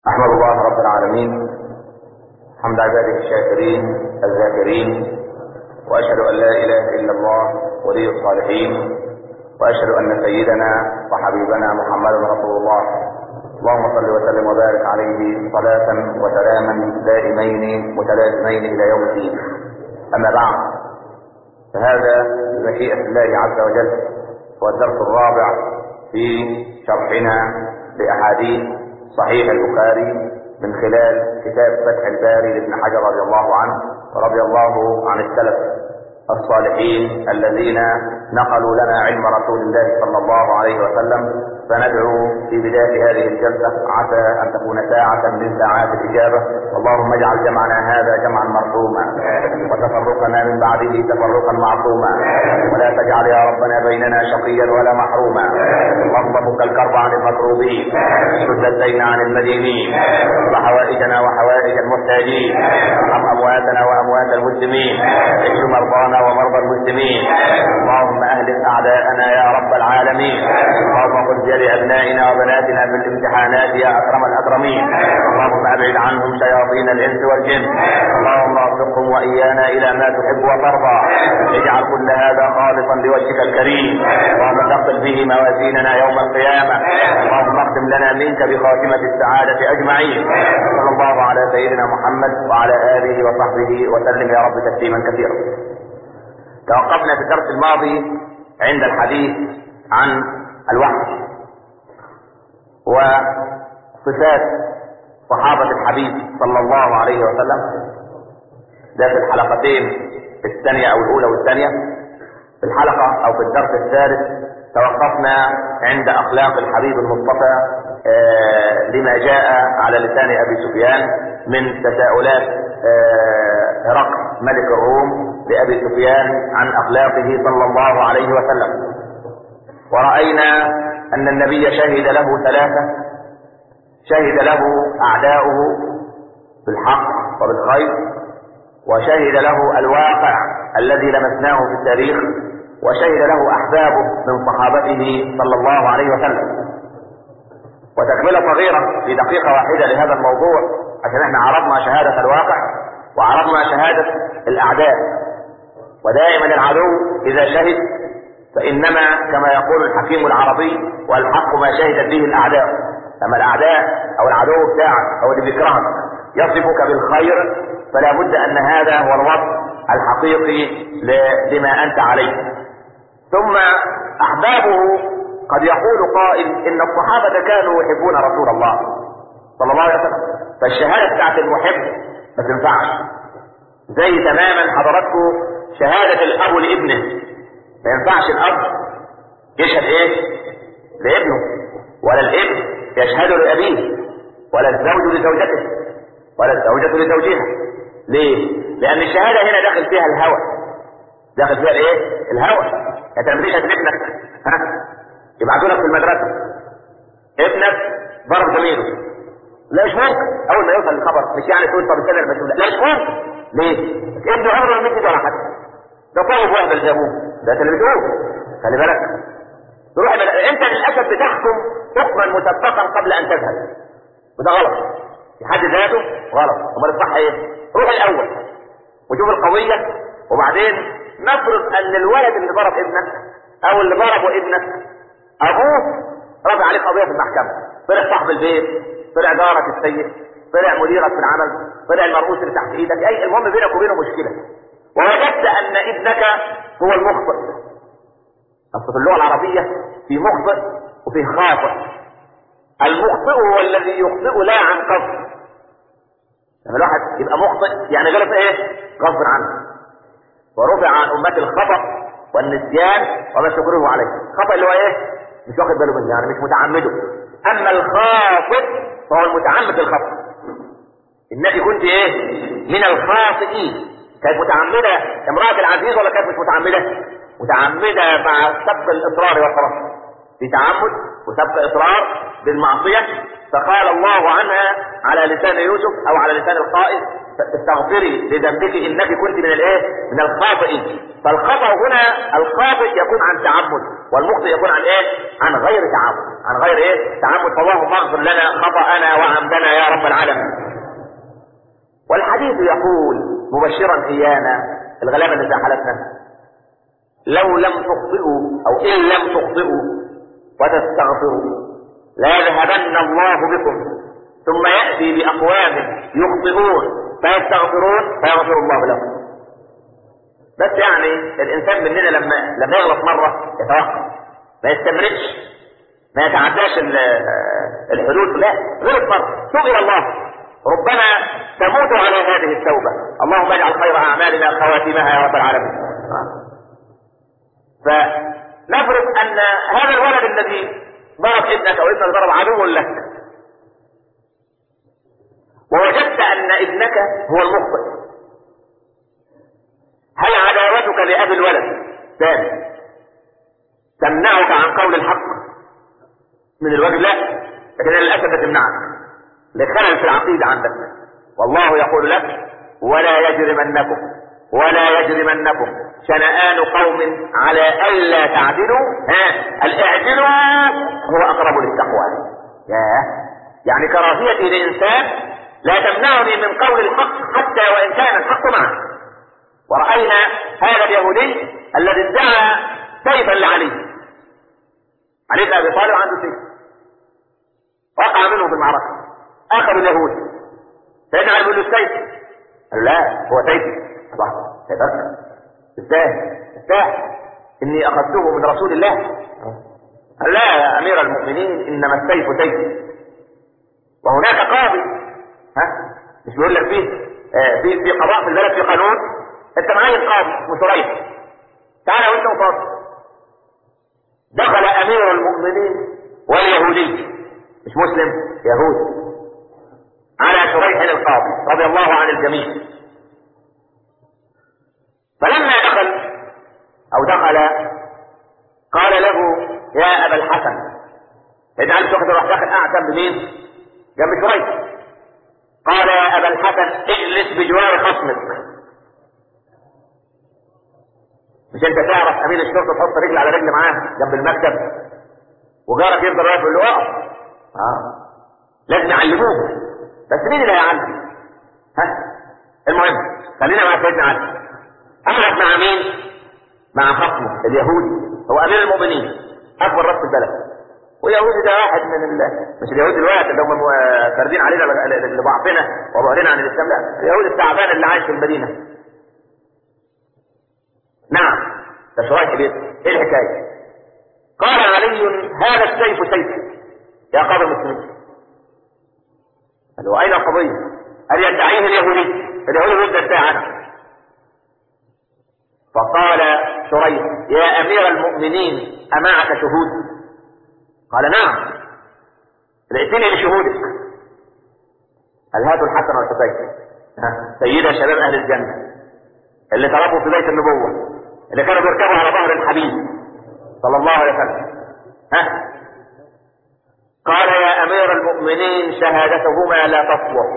أحمد الله رب العالمين حمد عباده الشاكرين الذاكرين وأشهد أن لا إله إلا الله ولي الصالحين وأشهد أن سيدنا وحبيبنا محمدا رسول الله اللهم صل وسلم وبارك عليه صلاة وسلاما دائمين متلازمين إلى يوم الدين أما بعد فهذا بمشيئة الله عز وجل هو الدرس الرابع في شرحنا لأحاديث صحيح البخاري من خلال كتاب فتح الباري لابن حجر رضي الله عنه ورضي الله عن السلف الصالحين الذين نقلوا لنا علم رسول الله صلى الله عليه وسلم فندعو في بداية هذه الجلسة عسى أن تكون ساعة من ساعات الإجابة اللهم اجعل جمعنا هذا جمعا مرحوما وتفرقنا من بعده تفرقا معصوما ولا تجعل يا ربنا بيننا شقيا ولا محروما اللهم فك الكرب عن المكروبين سد الدين عن المدينين وحوائجنا وحوائج المحتاجين ارحم أمواتنا وأموات المسلمين اشف مرضانا ومرضى المسلمين اللهم أهلك أعداءنا يا رب العالمين اللهم خذ بيد أبنائنا وبناتنا في الامتحانات يا أكرم الأكرمين اللهم أبعد عنهم شياطين الإنس والجن اللهم ارزقهم وإيانا إلى ما تحب وترضى اجعل كل هذا خالصا لوجهك الكريم اللهم تقبل به موازيننا يوم القيامة اللهم اختم لنا منك بخاتمة السعادة أجمعين صلى الله على سيدنا محمد وعلى آله وصحبه وسلم يا رب تسليما كثيرا توقفنا في الدرس الماضي عند الحديث عن الوحي وصفات صحابة الحبيب صلى الله عليه وسلم ده في الحلقتين الثانية أو الأولى والثانية في الحلقة أو في الدرس الثالث توقفنا عند أخلاق الحبيب المصطفى آه لما جاء على لسان أبي سفيان من تساؤلات هرقل آه ملك الروم لأبي سفيان عن أخلاقه صلى الله عليه وسلم ورأينا أن النبي شهد له ثلاثة شهد له أعداؤه بالحق وبالخير وشهد له الواقع الذي لمسناه في التاريخ وشهد له أحبابه من صحابته صلى الله عليه وسلم وتكملة صغيرة في دقيقة واحدة لهذا الموضوع عشان احنا عرضنا شهادة الواقع وعرضنا شهادة الأعداء ودائما العدو إذا شهد فإنما كما يقول الحكيم العربي والحق ما شهدت به الأعداء أما الأعداء أو العدو بتاعك أو اللي بيكرهك يصفك بالخير فلا بد أن هذا هو الوصف الحقيقي لما أنت عليه ثم أحبابه قد يقول قائل إن الصحابة كانوا يحبون رسول الله صلى الله عليه وسلم فالشهادة بتاعت المحب ما تنفعش زي تماما حضراتكم شهادة الأب لابنه ما ينفعش الاب يشهد ايه لابنه ولا الابن يشهد لابيه ولا الزوج لزوجته ولا الزوجة لزوجها ليه لان الشهادة هنا داخل فيها الهوى داخل فيها الايه الهوى انت لما تشهد ابنك ها يبعتوا لك في المدرسة ابنك ضرب زميله لا مش ممكن اول ما يوصل الخبر مش يعني تقول طب استنى المسؤول لا مش ممكن ليه ابنه عمره ما يجي ولا حد ده طالب واحد الجابوه ده تلفزيون خلي بالك تروح انت للاسف بتحكم حكما مسبقا قبل ان تذهب وده غلط في حد ذاته غلط امال الصح ايه روح الاول وشوف القضيه وبعدين نفرض ان الولد اللي ضرب ابنك او اللي ضربه ابنك ابوه رفع عليه قضيه في المحكمه طلع صاحب البيت طلع جارك السيء طلع مديرك في العمل طلع المرؤوس اللي تحت ايدك اي المهم بينك وبينه مشكله ووجدت ان ابنك هو المخطئ اصل في اللغه العربيه في مخطئ وفي خاطئ المخطئ هو الذي يخطئ لا عن قصد لما الواحد يبقى مخطئ يعني غلط ايه غصب عنه ورفع عن امتي الخطا والنسيان وما تكرهه عليه الخطا اللي هو ايه مش واخد باله منه يعني مش متعمده اما الخاطئ فهو المتعمد الخطا انك كنت ايه من الخاطئين كانت متعمدة امرأة العزيز ولا كانت مش متعمدة متعمدة مع سبق الإصرار والصراحة في تعمد وسبق إصرار بالمعصية فقال الله عنها على لسان يوسف أو على لسان القائد استغفري لذنبك إنك كنت من الإيه؟ من الخاطئين فالخطأ هنا الخاطئ يكون عن تعمد والمخطئ يكون عن إيه؟ عن غير تعمد عن غير إيه؟ تعمد فاللهم اغفر لنا خطأنا وعمدنا يا رب العالمين والحديث يقول مبشرا ايانا الغلابه اللي زي حالتنا لو لم تخطئوا او ان لم تخطئوا وتستغفروا ليذهبن الله بكم ثم ياتي باقوام يخطئون فيستغفرون فيغفر الله لهم بس يعني الانسان مننا لما لما يغلط مره يتوقف ما يستمرش ما يتعداش الحدود لا غلط مره توب الى الله ربما تموت على هذه التوبه اللهم اجعل خير اعمالنا خواتمها يا رب العالمين فنفرض ان هذا الولد الذي ضرب ابنك او ابنك ضرب عدو لك ووجدت ان ابنك هو المخطئ هل عداوتك لأبي الولد ثاني تمنعك عن قول الحق من الواجب لا لكن للأسف تمنعك لخلل في العقيدة عندك والله يقول لك ولا يجرمنكم ولا يجرمنكم شنآن قوم على ألا تعدلوا ها الاعدلوا هو أقرب للتقوى ياه يعني كراهيتي لإنسان لا تمنعني من قول الحق حتى وإن كان الحق معه ورأينا هذا اليهودي الذي ادعى سيفا لعلي علي بن ابي طالب عنده سيف وقع منه في المعركه اخذوا اليهود سيدنا علي بيقول له السيف قال لا هو سيفي الله سيفك ازاي ازاي اني اخذته من رسول الله قال لا يا امير المؤمنين انما السيف سيفي وهناك قاضي ها مش بيقول لك فيه آه في في قضاء في البلد في قانون انت معين قاضي وشريح تعالى وانت وفاضي دخل امير المؤمنين واليهودي مش مسلم يهودي على شريح القاضي رضي الله عن الجميع فلما دخل او دخل قال له يا ابا الحسن اجعل واخد راح داخل قاعد جنب مين؟ جنب شريح قال يا ابا الحسن اجلس بجوار خصمك مش انت تعرف امين الشرطه تحط رجل على رجل معاه جنب المكتب وجارك يفضل واقف يقول له اقف اه لازم يعلموه بس مين اللي هيعلم؟ ها المهم خلينا مع سيدنا علي اقعد مع مين؟ مع خصمه اليهودي هو امير المؤمنين اكبر راس البلد واليهودي ده واحد من ال... مش اليهود دلوقتي اللي هم فاردين علينا لضعفنا وبعدنا عن الاسلام لا اليهود التعبان اللي عايش في المدينه نعم ده شرايح بيت ايه الحكايه قال علي هذا السيف سيف يا قاضي المسلمين قال واين القضيه قال يدعيه اليهودي اليهودي يبدا يدعي عنه فقال شريح يا امير المؤمنين امعك شهود قال نعم ائتني بشهودك قال هاتوا الحسن والحسين سيدا شباب اهل الجنه اللي تربوا في بيت النبوه اللي كانوا بيركبوا على ظهر الحبيب صلى الله عليه وسلم ها قال يا امير المؤمنين شهادتهما لا تصلح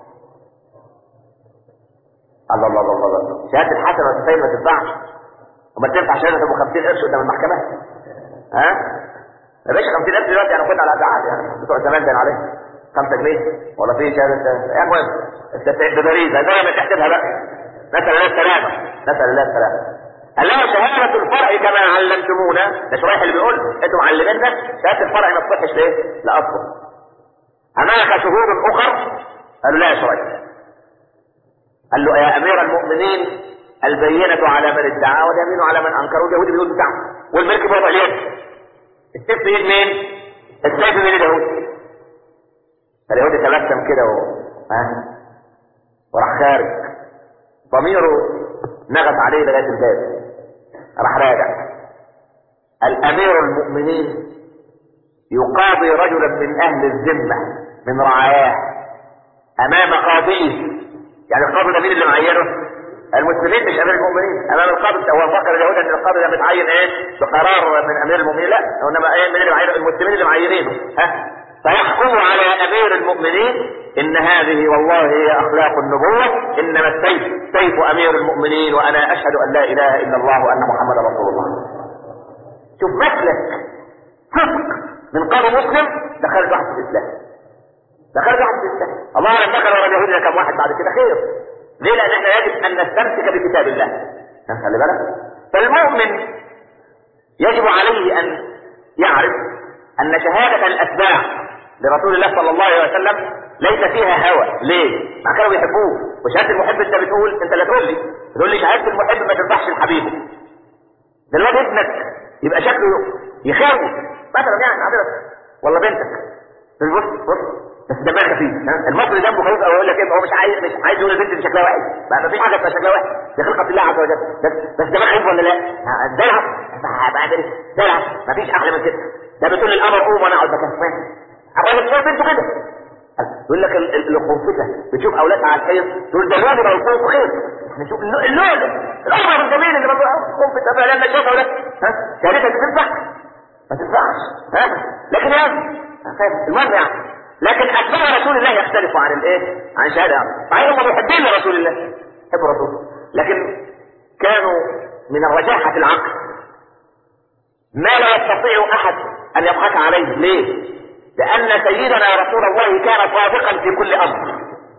الله الله الله الله شهاده الحسن والحسين ما تنفعش وما تنفع شهاده ابو 50 قرش قدام المحكمه ها يا باشا 50000 دلوقتي انا كنت على قد يعني بتوع زمان بين عليه 5 جنيه ولا في شهاده يعني المهم انت ده بريده زي ما تحسبها بقى نسال الله السلامه نسال الله السلامه قال لها شهادة الفرع كما علمتمونا ده شريح اللي بيقول انتوا معلميننا شهادة الفرع ما تصحش ليه؟ لا اصلا امامك شهود اخر قالوا لا يا شريح قال له يا امير المؤمنين البينة على من ادعى واليمين على من انكر واليهودي بيقول بتاعه والملك بوضع اليد السيف في ايد مين؟ السيف من اليهود اليهودي تبسم كده و... ها وراح خارج ضميره نغص عليه لغايه الباب راح راجع الامير المؤمنين يقاضي رجلا من اهل الذمه من رعاياه امام قاضيه يعني القاضي ده مين اللي معينه؟ المسلمين مش امير المؤمنين امام القاضي هو فكر اليهود ان القاضي ده متعين ايه بقرار من امير المؤمنين لا انما ايه من اللي معينه المسلمين اللي معينينه ها فيحكم على امير المؤمنين ان هذه والله هي اخلاق النبوه انما السيف سيف امير المؤمنين وانا اشهد ان لا اله الا الله وان محمدا رسول الله شوف مسلك صدق من قاضي مسلم دخلت واحد في الاسلام دخلت واحد في السنة الله اعلم دخل ورا اليهود كم واحد بعد كده خير ليه لان احنا يجب ان نستمسك بكتاب الله خلي بالك فالمؤمن يجب عليه ان يعرف ان شهادة الاتباع لرسول الله صلى الله عليه وسلم ليس فيها هوى ليه؟ ما كانوا بيحبوه وشهادة المحب انت بتقول انت اللي تقول لي تقول لي شهادة المحب ما تنفعش لحبيبه دلوقتي ابنك يبقى شكله يخاف مثلا يعني حضرتك ولا بنتك بص بص بس دماغ خفيف المصري دمه خفيف او يقول لك ايه هو مش عايز مش عايز يقول البنت دي شكلها وحش ما فيش حاجه اسمها شكلها وحش دي خلقه الله عز وجل بس بس دماغ خفيف ولا لا؟ دلع دلع ما فيش احلى من كده ده بتقول للقمر قوم وانا اقعد مكان الراجل شايف بنته كده يقول لك الخنفسه بتشوف اولادها على الحيط تقول ده الراجل او الخوف خير نشوف اللون الامر الجميل اللي بقى خنفسه فلما شاف اولاد ها كارثه تنفع ما تنفعش ها لكن يا المهم يعني لكن اتباع رسول الله يختلف عن الايه عن شهاده صحيح هم محبين لرسول الله يحبوا رسوله لكن كانوا من الرجاحه في العقل ما لا يستطيع احد ان يضحك عليه ليه لان سيدنا رسول الله كان صادقا في كل امر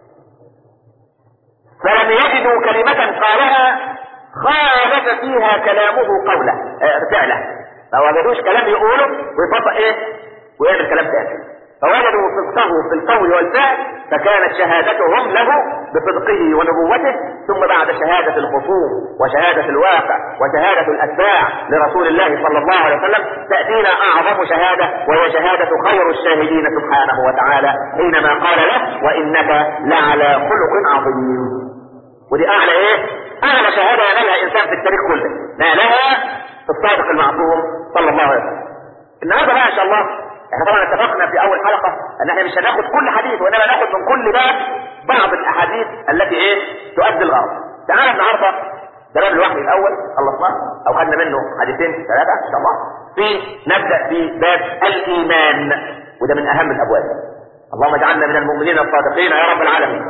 فلم يجدوا كلمة قالها خالف فيها كلامه قوله اه فعله ما وجدوش كلام يقوله ويطبق ايه ويعمل كلام تاني فوجدوا صدقه في القول والفعل فكانت شهادتهم له بصدقه ونبوته ثم بعد شهادة الخصوم وشهادة الواقع وشهادة الأتباع لرسول الله صلى الله عليه وسلم تأتينا أعظم شهادة وهي شهادة خير الشاهدين سبحانه وتعالى حينما قال له وإنك لعلى خلق عظيم ودي أعلى إيه؟ أعلى شهادة ينالها إنسان في التاريخ كله نالها الصادق المعصوم صلى الله عليه وسلم النهارده بقى إن شاء الله احنا طبعا اتفقنا في اول حلقة ان احنا مش هناخد كل حديث وانما ناخد من كل باب بعض الاحاديث التي ايه تؤدي الغرض تعالى النهارده ده باب الوحي الاول خلصناه او خدنا منه حديثين ثلاثة ان شاء الله في نبدأ في باب الايمان وده من اهم الابواب اللهم اجعلنا من المؤمنين الصادقين يا رب العالمين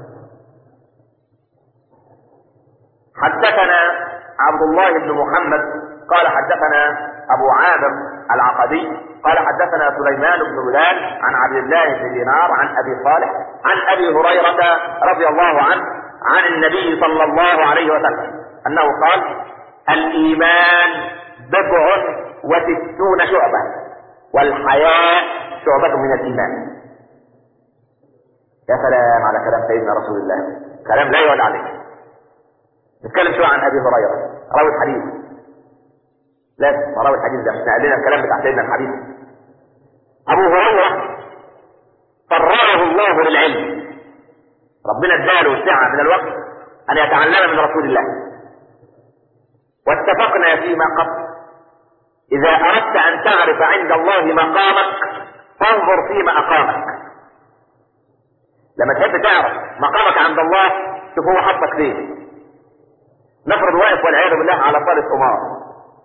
حدثنا عبد الله بن محمد قال حدثنا ابو عامر العقدي قال حدثنا سليمان بن بلال عن عبد الله بن دينار عن ابي صالح عن ابي هريره رضي الله عنه عن النبي صلى الله عليه وسلم انه قال الايمان بضع وستون شعبه والحياء شعبه من الايمان يا سلام على كلام سيدنا رسول الله كلام لا يعلى عليه نتكلم شويه عن ابي هريره راوي الحديث لازم راوي الحديث ده احنا قلنا الكلام بتاع سيدنا الحديث ابو هريره فرغه الله للعلم ربنا اداله سعه من الوقت ان يتعلم من رسول الله واتفقنا فيما قبل اذا اردت ان تعرف عند الله مقامك فانظر فيما اقامك لما تحب تعرف مقامك عند الله شوف هو حطك فين نفرض واقف والعياذ بالله على صالة قمار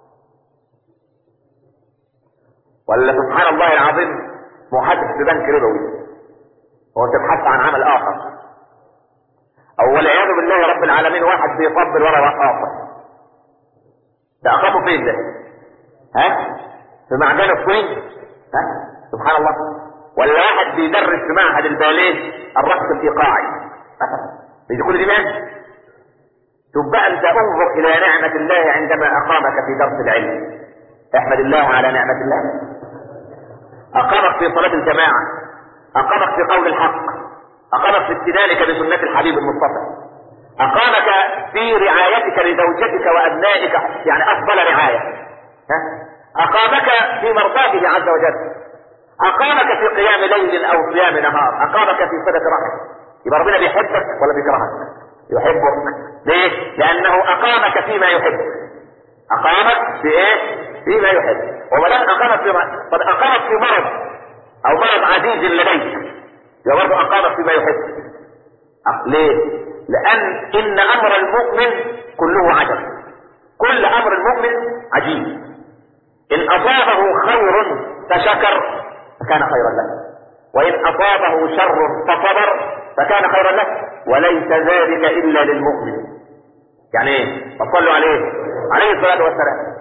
ولا سبحان الله العظيم محدث في بنك ربوي هو تبحث عن عمل اخر او والعياذ بالله رب العالمين واحد بيطبل ورا رقاصه ده اقامه فين ده ها في معدن الصين ها سبحان الله ولا واحد بيدرس في معهد الباليه الرقص الايقاعي دي كل دي ماشي تبقى انت انظر الى نعمة الله عندما اقامك في درس العلم احمد الله على نعمة الله اقامك في صلاة الجماعة اقامك في قول الحق اقامك في استدانك بسنة الحبيب المصطفى اقامك في رعايتك لزوجتك وابنائك يعني افضل رعاية ها؟ اقامك في مرضاته عز وجل اقامك في قيام ليل او صيام نهار اقامك في صلة رحم يبقى ربنا بيحبك ولا بيكرهك يحبك ليه لانه اقامك فيما يحب اقامك في ايه فيما يحب وما دام اقامك في قد اقامك في مرض او مرض عزيز لديك يا برضه اقامك فيما يحب ليه لان ان امر المؤمن كله عجب كل امر المؤمن عجيب ان اصابه خير فشكر فكان خيرا له وان اصابه شر فصبر فكان خيرا له وليس ذلك الا للمؤمن يعني ايه فصلوا عليه عليه الصلاه والسلام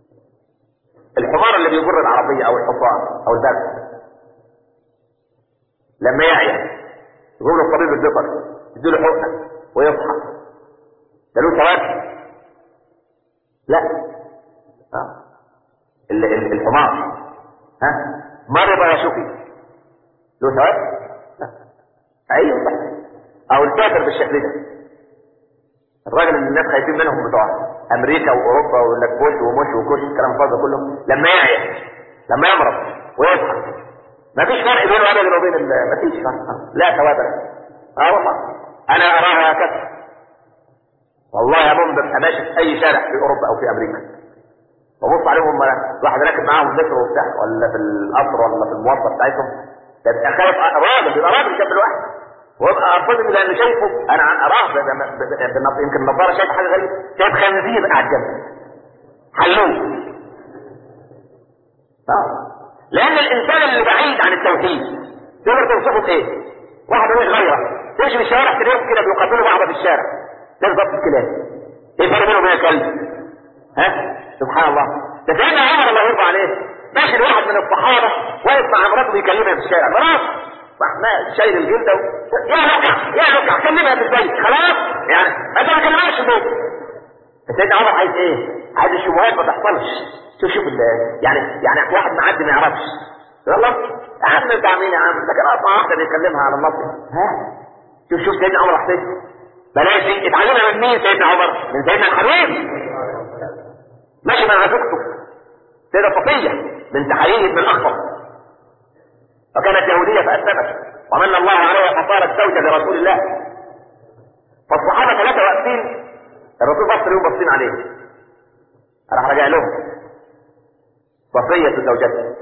الحمار اللي بيجر العربيه او الحصان او الباب لما يعيا يقول له الطبيب البيطري يديله حقنه ويصحى ده له ثواب لا آه. ال- ال- الحمار ها مرض وشفي له ثواب لا ايوه صح او الكافر بالشكل ده الراجل اللي الناس خايفين منهم بتوع امريكا واوروبا ويقول لك بوش ومش وكش الكلام الفاضي ده كله لما يعيا لما يمرض ويصحى ما فيش فرق بينه ابدا وبين ال- ما فيش فرق لا ثواب له اه والله انا اراها هكذا والله يا مؤمن ببقى ماشي في اي شارع في اوروبا او في امريكا ببص عليهم هم واحد راكب معاهم مترو وبتاع ولا في القطر ولا في المواصله بتاعتهم ببقى خايف راجل بيبقى راجل جنب الواحد وابقى ارفضني لان شايفه انا عن اراه ب- ب- ب- بالنظ- يمكن النظاره شايف حاجه غريبه شايف خنزير قاعد جنبي حلوه آه. لان الانسان اللي بعيد عن التوحيد تقدر توصفه بايه؟ واحد مش غيره تمشي في الشوارع تلاقيهم كده بيقابلوا بعض في الشارع ده بالظبط الكلام ايه الفرق بينهم وبين الكلب؟ ها؟ سبحان الله ده سيدنا عمر الله يرضى عليه داخل واحد من الصحابه واقف مع مراته بيكلمها في الشارع مراته ما شايل الجلده و... يا ركع يا ركع كلمها في البيت خلاص يعني ما انت ما كلمهاش في البيت سيدنا عمر عايز ايه؟ عايز الشبهات ما تحصلش شوف شوف ال- يعني يعني واحد معدي ما يعرفش يلا يا عم بتاع مين يا عم ده كان اصلا واحده بيكلمها على النص ها شوف شوف سيدنا عمر حسين بلاش دي اتعلمها من مين سيدنا عمر؟ من سيدنا الحبيب ماشي مع زوجته سيدة صفية بنت حيي بن الأخطر وكانت يهودية فأسلمت ومن الله عليها فصارت زوجة لرسول الله فالصحابة ثلاثة واقفين الرسول بصر يوم باصين عليه راح رجع لهم صفية زوجته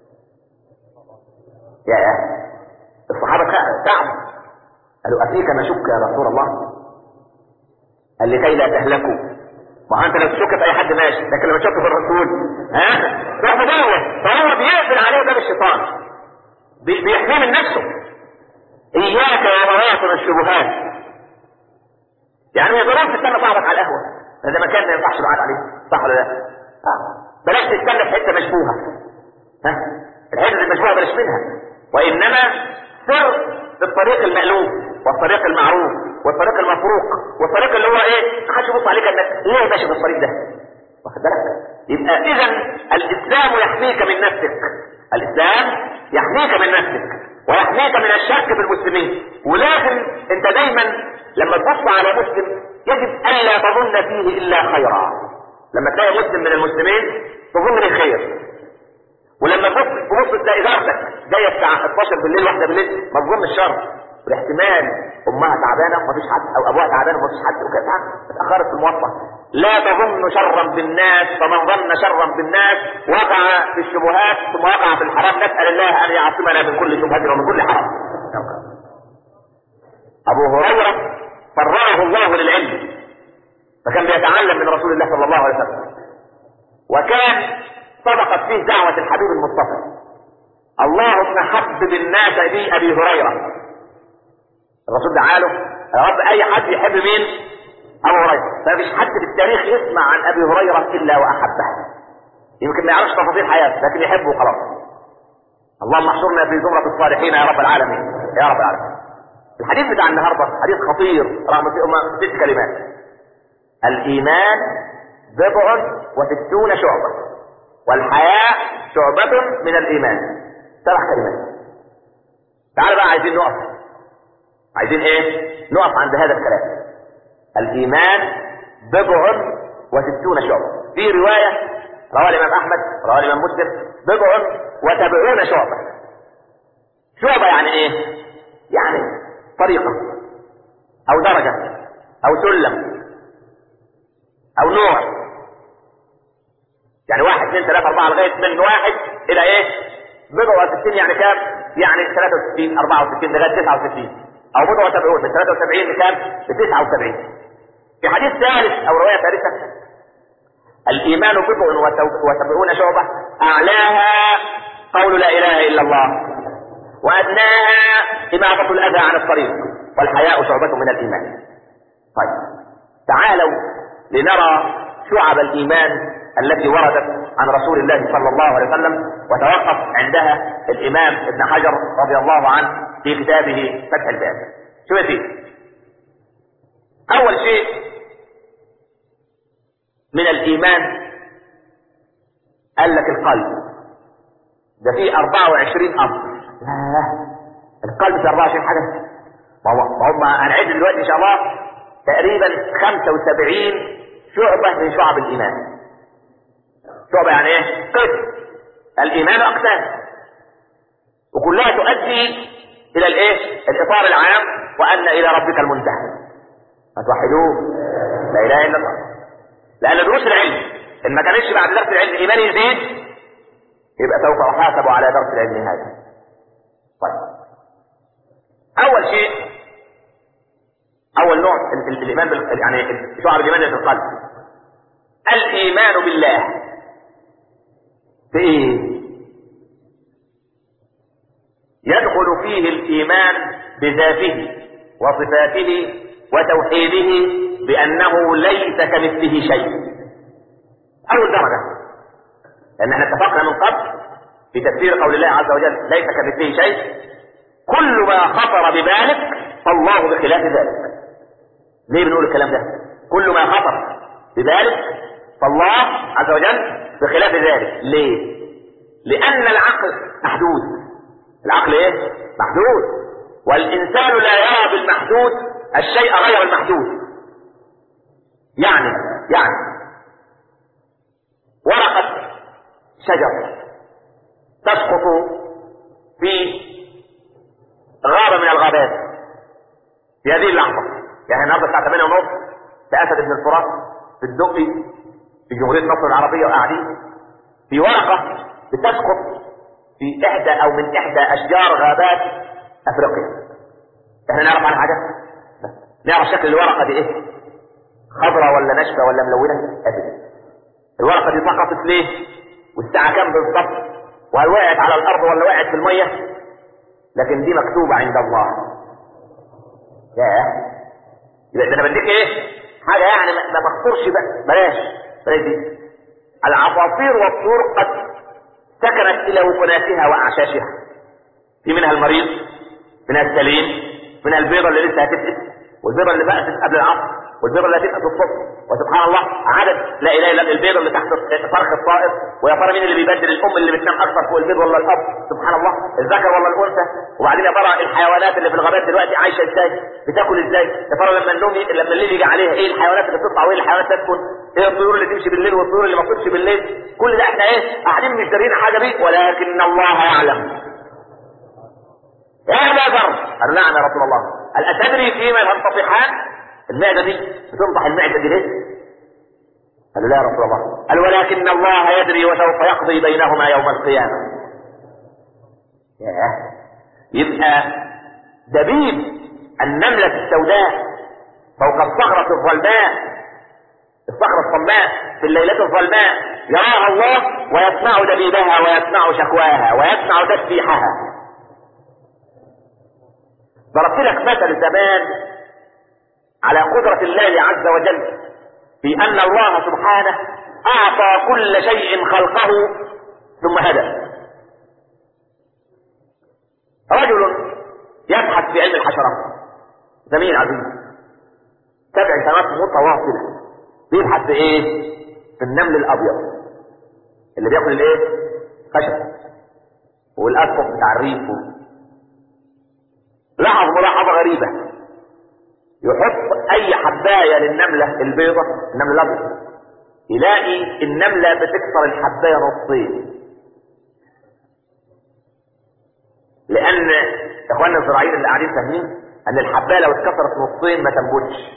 يا يا الصحابة تعبوا قالوا أفيك نشك يا رسول الله قال لكي لا تهلكوا ما انت لو تشك في اي حد ماشي لكن لما تشك في الرسول ها روح مدور فهو بيقفل عليه باب الشيطان بي- بيحميه من نفسه اياك ومواطن الشبهات يعني ما يضربش تستنى صاحبك على القهوه هذا مكان ما ينفعش القعد عليه صح ولا لا؟ آه. بلاش تستنى في حته مشبوهه ها الحته المشبوهه بلاش منها وانما سر في الطريق المألوف والطريق المعروف والطريق المفروق والطريق اللي هو ايه؟ ما حدش يبص عليك انك ليه ماشي في الطريق ده؟ واخد بالك؟ يبقى اذا الاسلام يحميك من نفسك الاسلام يحميك من نفسك ويحميك من الشك في المسلمين ولازم انت دايما لما تبص على مسلم يجب الا تظن فيه الا خيرا لما تلاقي مسلم من المسلمين تظن به خير ولما تبص تبص تلاقي زوجتك جايه الساعه 12 بالليل واحده بالليل ما تظن الشر والاحتمال امها تعبانه ومفيش حد او ابوها تعبان ومفيش حد وكده تعب اتاخرت في المواصله لا تظن شرا بالناس فمن ظن شرا بالناس وقع في الشبهات ثم وقع في الحرام نسال الله ان يعصمنا من كل شبهه ومن كل حرام ابو هريره فرغه الله للعلم فكان بيتعلم من رسول الله صلى الله عليه وسلم وكان صدقت فيه دعوة الحبيب المصطفى اللهم حبب الناس بي ابي هريرة الرسول دعاله يا رب اي حد يحب مين ابو هريرة فمفيش حد في التاريخ يسمع عن ابي هريرة الا واحبه يمكن ما يعرفش تفاصيل حياته لكن يحبه خلاص اللهم احشرنا في زمرة الصالحين يا رب العالمين يا رب العالمين الحديث بتاع النهارده حديث خطير رغم ست كلمات الايمان بضع وستون شعبة والحياء شعبة من الايمان سبع كلمات تعال بقى عايزين نقف عايزين ايه نقف عند هذا الكلام الايمان بضع وستون شعبة في رواية رواه الامام احمد رواه الامام مسلم بضع وسبعون شعبة شعبة يعني ايه يعني طريقة او درجة او سلم او نوع يعني واحد اثنين ثلاثة أربعة لغاية من واحد إلى إيه؟ بضع وستين يعني كام؟ يعني 63 64 لغاية 69 أو بضع وسبعون من 73 لكام؟ ل 79 في حديث ثالث أو رواية ثالثة الإيمان بضع وسبعون شعبة أعلاها قول لا إله إلا الله وأدناها إماطة الأذى عن الطريق والحياء شعبة من الإيمان طيب تعالوا لنرى شعب الإيمان التي وردت عن رسول الله صلى الله عليه وسلم وتوقف عندها الإمام ابن حجر رضي الله عنه في كتابه فتح الباب شو يا سيدي اول شيء من الايمان قال لك القلب ده فيه 24 امر لا القلب في 24 حاجه ما هو ما هم هنعد دلوقتي ان شاء الله تقريبا 75 شعبه من شعب الايمان شعبه يعني ايه؟ قسم الايمان اقسام وكلها تؤدي الى الايه؟ الاطار العام وان الى ربك المنتهى ما توحدوه لا اله الا الله لان دروس العلم ان ما كانش بعد درس العلم ايمان يزيد يبقى سوف احاسب على درس العلم هذا طيب اول شيء اول نوع ال- ال- الايمان بال... يعني شعب الايمان في القلب الايمان بالله بايه يدخل فيه الايمان بذاته وصفاته وتوحيده بانه ليس كمثله شيء اول درجه لان احنا اتفقنا من قبل في تفسير قول الله عز وجل ليس كمثله شيء كل ما خطر ببالك فالله بخلاف ذلك ليه بنقول الكلام ده كل ما خطر ببالك فالله عز وجل بخلاف ذلك ليه لان العقل محدود العقل ايه محدود والانسان لا يرى بالمحدود الشيء غير المحدود يعني يعني ورقة شجر تسقط في غابة من الغابات في هذه اللحظة يعني النهارده الساعة 8 ونص في أسد بن الفرات في الدقي في جمهورية مصر العربية وقاعدين في ورقة بتسقط في إحدى أو من إحدى أشجار غابات أفريقيا احنا نعرف عنها حاجة؟ نعرف شكل الورقة دي ايه؟ خضراء ولا ناشفة ولا ملونة؟ أبدا الورقة دي سقطت ليه؟ والساعة كام بالظبط؟ وهل وقعت على الأرض ولا وقعت في المية؟ لكن دي مكتوبة عند الله. ياه يبقى ده انا بديك ايه؟ حاجة يعني ما ما تخطرش بقى بلاش بلاش دي. العصافير والطيور قد سكنت إلى وكناتها وأعشاشها. في منها المريض منها السليم منها البيضة اللي لسه هتفقس والبيضة اللي بقت قبل العصر والبيضة اللي هتبقى الصبح وسبحان الله عدد لا اله الا البيضة اللي تحت فرخ الطائر ويا ترى مين اللي بيبدل الام اللي بتنام اكثر فوق البيض ولا الاب سبحان الله الذكر ولا الانثى وبعدين يا ترى الحيوانات اللي في الغابات دلوقتي عايشه ازاي بتاكل ازاي يا ترى لما النوم ي- لما الليل يجي عليها ايه الحيوانات اللي بتطلع وايه الحيوانات تسكن ايه الطيور اللي تمشي بالليل والطيور اللي ما تطيرش بالليل كل ده احنا ايه قاعدين مش دارين حاجه بيه ولكن الله يعلم يا ابا ذر قال نعم يا رسول الله هل اتدري فيما تنطفحان المعده دي بتنطح المعده دي ليه قال لا يا رسول الله قال ولكن الله يدري وسوف يقضي بينهما يوم القيامه ياه يبقى دبيب النمله السوداء فوق الصخره الظلماء الصخره الصماء في الليله الظلماء يراها الله ويسمع دبيبها ويسمع شكواها ويسمع تسبيحها ضربت لك مثل زمان على قدرة الله عز وجل في أن الله سبحانه أعطى كل شيء خلقه ثم هدى رجل يبحث في علم الحشرات زميل عزيز سبع سنوات متواصلة بيبحث في ايه؟ في النمل الأبيض اللي بياكل الايه؟ خشب والأسقف بتاع الريف لاحظ ملاحظة غريبة يحط أي حباية للنملة البيضة النمل الأبيض يلاقي النملة بتكسر الحباية نصين لأن إخواننا الزراعيين اللي قاعدين فاهمين أن الحباية لو اتكسرت نصين ما تنبتش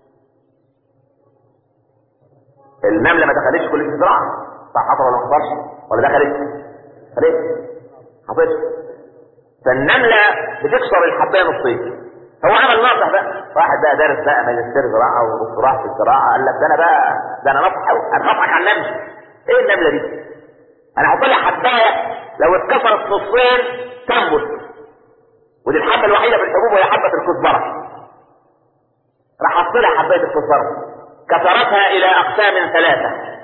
النملة ما دخلتش كل الزراعة صح حصل ولا ما حصلش ولا دخلت؟ دخلت حصلت فالنملة بتكسر الحباية نصين هو عمل ناصح بقى واحد بقى دارس بقى ماجستير زراعة ودكتوراه في الزراعة قال لك ده انا بقى ده انا نصح قوي انا نصحك على النملة ايه النملة دي؟ انا هحط لها حباية لو اتكسرت نصين تنبت ودي الحبة الوحيدة في الحبوب وهي حبة الكزبرة راح حط لها حباية الكزبرة كسرتها الى اقسام ثلاثة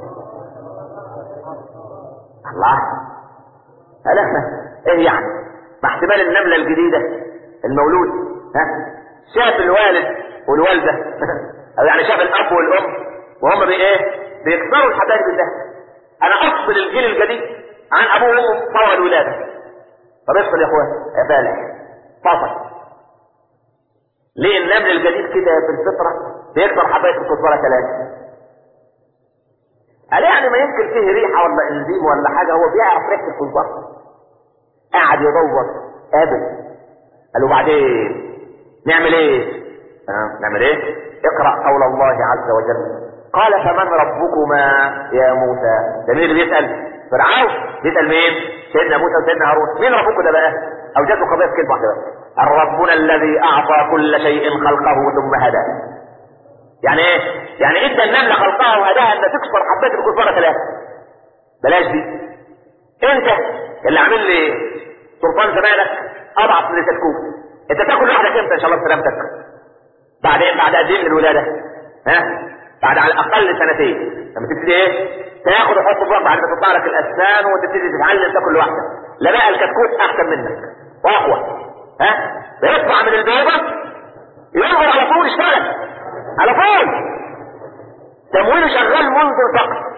الله ألم ايه يعني مع احتمال النملة الجديدة المولود ها شاف الوالد والوالدة او يعني شاف الاب والام وهم بي ايه بيكسروا الحبايب بالله انا افصل الجيل الجديد عن ابوه وامه طوى الولاده طب افصل يا اخوان يا بالغ فصل ليه النمل الجديد كده في الفطره بيكسر حبايب الكزبره ثلاثه قال يعني ما يمكن فيه ريحه ولا انزيم ولا حاجه هو بيعرف ريحه الكزبره قاعد يدور قابل قال له بعدين نعمل ايه آه. نعمل ايه اقرا قول الله عز وجل قال فمن ربكما يا موسى ده مين اللي بيسال فرعون بيسال مين سيدنا موسى وسيدنا هارون مين ربكم ده بقى اوجدوا قضيه في كلمه واحده بس ربنا الذي اعطى كل شيء خلقه ثم هدى يعني ايه يعني ادى النمله خلقها وهداها ان تكسر حبات الكزبره ثلاثه بلاش دي انت اللي عامل لي سلطان زمانك اضعف من الكتكوت انت تاكل لوحدك امتى ان شاء الله سلامتك بعد ايه بعد قد ايه من الولاده ها بعد على الاقل سنتين لما تبتدي ايه تاخد وتحط في بعد ما تطلع لك الاسنان وتبتدي تتعلم تاكل لوحدك لا بقى الكتكوت احسن منك واقوى ها بيطلع من البيضه ينظر على طول يشتغل على طول تمويله شغال منذ الفقر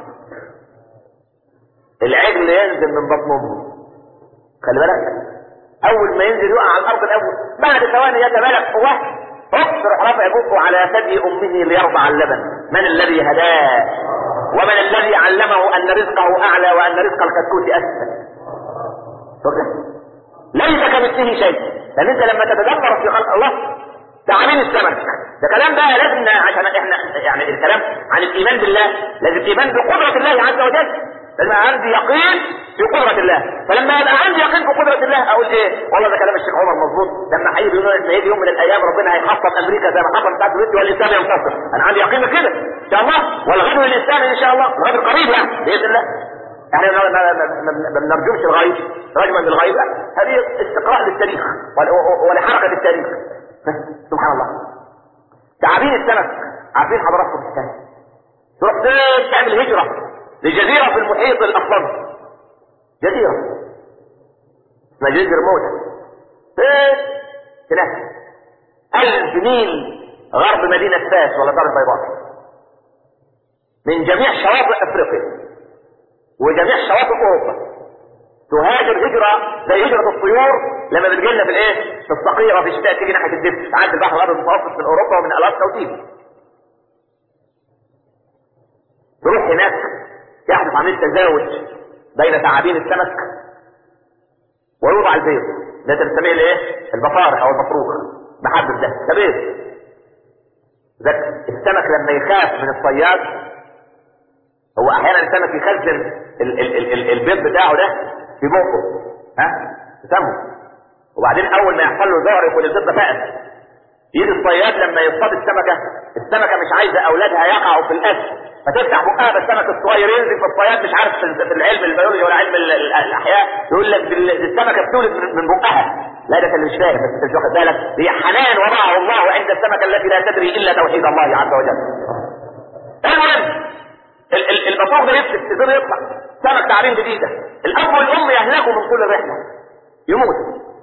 العجل ينزل من بطن امه خلي بالك اول ما ينزل يقع على الارض الاول بعد ثواني يتملك قواه هوب يروح رافع بقه على ثدي امه ليرضع اللبن من الذي هداه ومن الذي علمه ان رزقه اعلى وان رزق الكتكوت اسفل شكرا ليس كمثله شيء لان انت لما تتدبر في خلق الله تعابين السمك ده كلام بقى لازم عشان احنا يعني الكلام عن الايمان بالله لازم ايمان بقدره الله عز وجل لازم عندي يقين في قدرة الله فلما يبقى عندي يقين في قدرة الله اقول ايه والله ده كلام الشيخ عمر مظبوط لما هيجي يقول ان هيجي يوم من الايام ربنا هيحطم امريكا زي ما حصل بتاعت روسيا والاسلام ينتصر انا عندي يقين كده ان شاء الله والغدو الاسلامي ان شاء الله الغدو قريب يعني باذن الله احنا ما بنرجمش الغيب رجما بالغيب هذه استقراء للتاريخ ولحركة التاريخ سبحان الله تعابين السمك عارفين حضراتكم السمك تروح تعمل هجرة لجزيرة في المحيط الأطلنطي جزيرة اسمها جزيرة موتى فين هناك ألف ميل غرب مدينة فاس ولا دار البيضاء من جميع شواطئ أفريقيا وجميع شواطئ أوروبا تهاجر هجرة زي هجرة الطيور لما بتجي لنا في الايه؟ في الصقيرة في الشتاء تيجي ناحية الدفء تعدي البحر الأبيض المتوسط من أوروبا ومن ألاسكا وتيجي تروح هناك يحدث عملية تزاوج بين تعابين السمك ويوضع البيض ده تسميه الايه؟ البطارخ او البطروخ محبب ده ده بيض السمك لما يخاف من الصياد هو احيانا السمك يخزن ال ال ال ال البيض بتاعه ده في بقه ها سمه وبعدين اول ما يحصل له ظهر يكون البيض ده فقد يجي الصياد لما يصطاد السمكه السمكه مش عايزه اولادها يقعوا في الاكل فتفتح بقها بالسمك الصغير ينزل في الصياد مش عارف في العلم البيولوجي ولا علم الاحياء يقول لك السمكه بتولد من بقها لا ده كان مش فاهم بس مش واخد بالك هي حنان وضعه الله عند السمكه التي لا تدري الا توحيد الله عز وجل. المهم البطوخ ده يفسد تقدر يطلع سمك تعابين جديده الاب والام يهلكوا من كل رحله يموت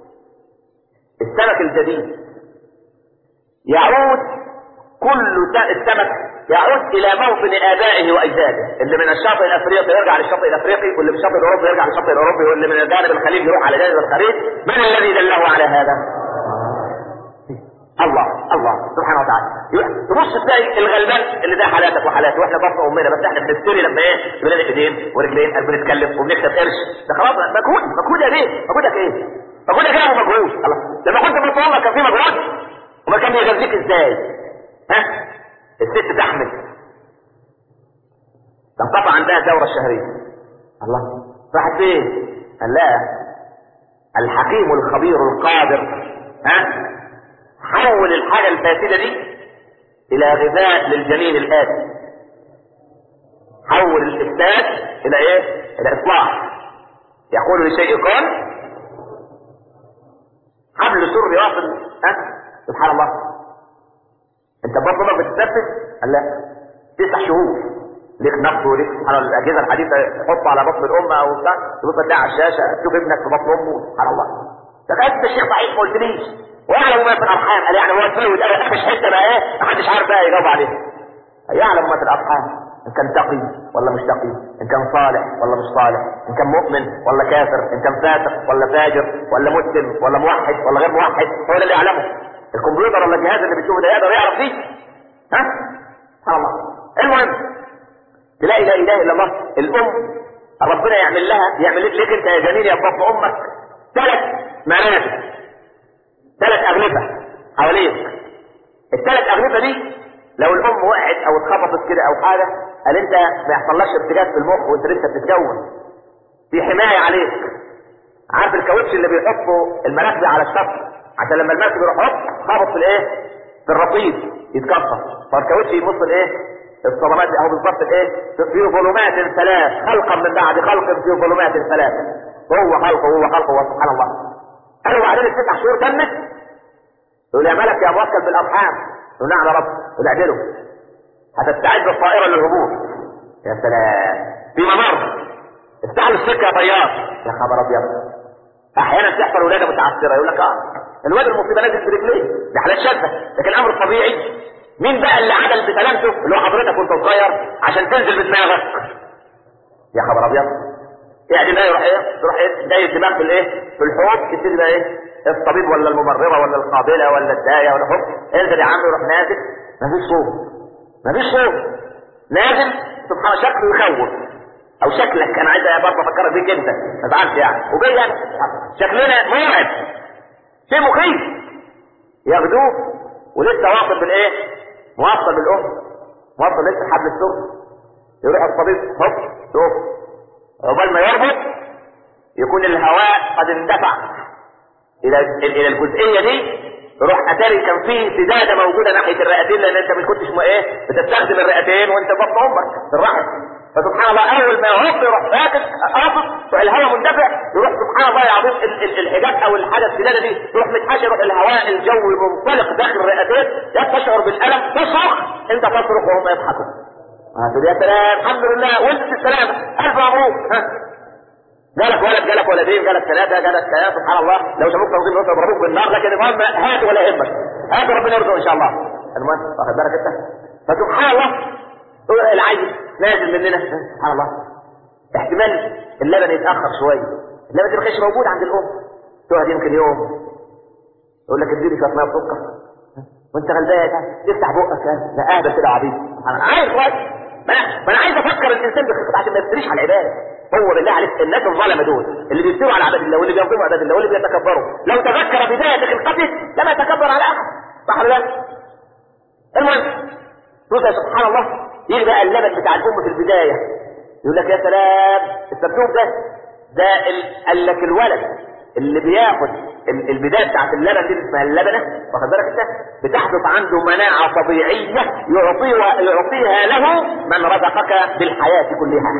السمك الجديد يعود كل السمك يعود الى موطن ابائه واجداده اللي من الشاطئ الافريقي يرجع للشاطئ الافريقي واللي من الشاطئ الاوروبي يرجع للشاطئ الاوروبي واللي من جانب الخليج يروح على جانب الخليج من الذي دله على هذا الله الله سبحانه وتعالى تبص تلاقي الغلبان اللي ده حالاتك وحالاتي واحنا بطن امنا بس احنا بنشتري لما ايه بنلاقي ايدين ورجلين قلب بنتكلم وبنكتب قرش ده خلاص مجهود مجهود يا بيه مجهودك ايه؟ مجهودك ايه ابو مجهود الله لما كنت بطل امك كان في مجهود وما كان بيغذيك ازاي؟ ها؟ الست تحمل تنقطع عندها الدورة الشهرية الله راحت فين؟ قال لا الحكيم الخبير القادر ها حول الحاجة الفاسدة دي إلى غذاء للجنين الآتي حول الإفساد إلى إيه؟ إلى إصلاح يقول لشيء قال حبل سر واصل ها سبحان الله انت برضه بتتنفس قال لا تسع شهور ليك نبض وليك سبحان الله الاجهزه الحديثه تحط على بطن الام او بتاع تبص تلاقي على الشاشه تشوف ابنك في بطن امه سبحان الله تخيل الشيخ ضعيف ما قلتليش ويعلم ما في الارحام قال يعني هو اتفلوت قال مش حته بقى ايه محدش عارف بقى يجاوب عليه يعلم ما في الارحام ان كان تقي ولا مش تقي ان كان صالح ولا مش صالح ان كان مؤمن ولا كافر ان كان فاسق ولا فاجر ولا مسلم ولا موحد ولا غير موحد هو ده اللي يعلمه الكمبيوتر ولا الجهاز اللي بتشوفه ده يقدر يعرف دي ها سبحان الله المهم تلاقي لا اله الا الله الام ربنا يعمل لها يعمل لك انت يا جميل يا بطن امك ثلاث منافذ ثلاث اغلفه حواليك الثلاث اغلفه دي لو الام وقعت او اتخبطت كده او حاجه قال انت ما يحصلكش ارتجاج في المخ وانت لسه بتتكون في حمايه عليك عارف الكاوتش اللي بيحطوا المراكب على الشط عشان لما المركب يروح هوب خبط في الايه في الرصيد يتكسر فالكاوتش يبص الايه الصدمات دي اهو بالظبط الايه في ظلمات ثلاث خلقا من بعد خلق في ظلمات ثلاث هو خلقه هو خلقه هو سبحان الله قالوا بعدين التسع شهور تمت يقول يا ملك يا موكل بالارحام يقول نعم يا رب يقول اعدله هتستعد الطائره للهبوط يا سلام في ممر افتح له السكه يا طيار يا خبر ابيض احيانا تحصل ولاده متعثره يقول لك اه الواد المصيبه نازل برجليه دي حالات شاذه لكن الامر الطبيعي مين بقى اللي عدل بسلامته اللي هو حضرتك وانت صغير عشان تنزل بدماغك يا خبر ابيض يعني بقى يروح ايه يروح ايه داير الدماغ في الايه في الحوض يبتدي بقى ايه الطبيب ولا الممرضه ولا القابله ولا الدايه ولا حب انزل يا عم يروح نازل مفيش صوت مفيش صوت نازل سبحان شكله يخوف او شكلك انا عايز برضه افكرك بيك انت ما تزعلش يعني وبيا شكلنا مرعب شيء مخيف ياخدوه ولسه واصل بالايه؟ موصل بالام موصل لسه حبل السوق يروح الطبيب هوب شوف عقبال ما يربط يكون الهواء قد اندفع الى الى الجزئيه دي يروح اتاري كان في سداده موجوده ناحيه الرئتين لان انت ما كنتش م- ايه بتستخدم الرئتين وانت في بطن امك في الرحم فسبحان الله اول ما يهب يروح راكب قاطف الهواء مندفع يروح سبحان الله العظيم ال- ال- الحجاب او الحاجه السداده دي يروح متحشر يروح الهواء الجوي منطلق داخل الرئتين لا تشعر بالالم تصرخ انت تصرخ وهم يضحكوا هتقول يا سلام الحمد لله وانت السلام الف مبروك ها جالك ولد جالك ولدين جالك ثلاثة جالك ثلاثة سبحان الله لو شافوك توظيف نصر يضربوك بالنار لكن المهم هات ولا يهمك هات ربنا يرزقه ان شاء الله المهم واخد بالك انت فسبحان الله العيل نازل مننا سبحان الله احتمال اللبن يتاخر شويه اللبن ما كانش موجود عند الام تقعد يمكن يوم يقول لك اديني شويه ميه بسكر وانت غلبان تفتح بقك لا اهبل كده عبيط انا عايز كويس ما انا ما انا عايز افكر الانسان بخطط عشان ما يفتريش على العباده هو بالله عليك الناس الظلمه دول اللي بيفتروا على عباد الله واللي بينظموا عباد الله واللي بيتكبروا لو تذكر بدايه خلقته لما يتكبر على احد صح ولا لا؟ المهم شوف يا سبحان الله يجي بقى اللبن بتاع الام في البدايه يقول لك يا سلام السبتوب ده ده ال- قال لك الولد اللي بياخد ال- البدايه بتاعت اللبن دي اسمها اللبنه واخد بالك انت بتحدث عنده مناعه طبيعيه يعطيها يعطيها له من رزقك بالحياه كلها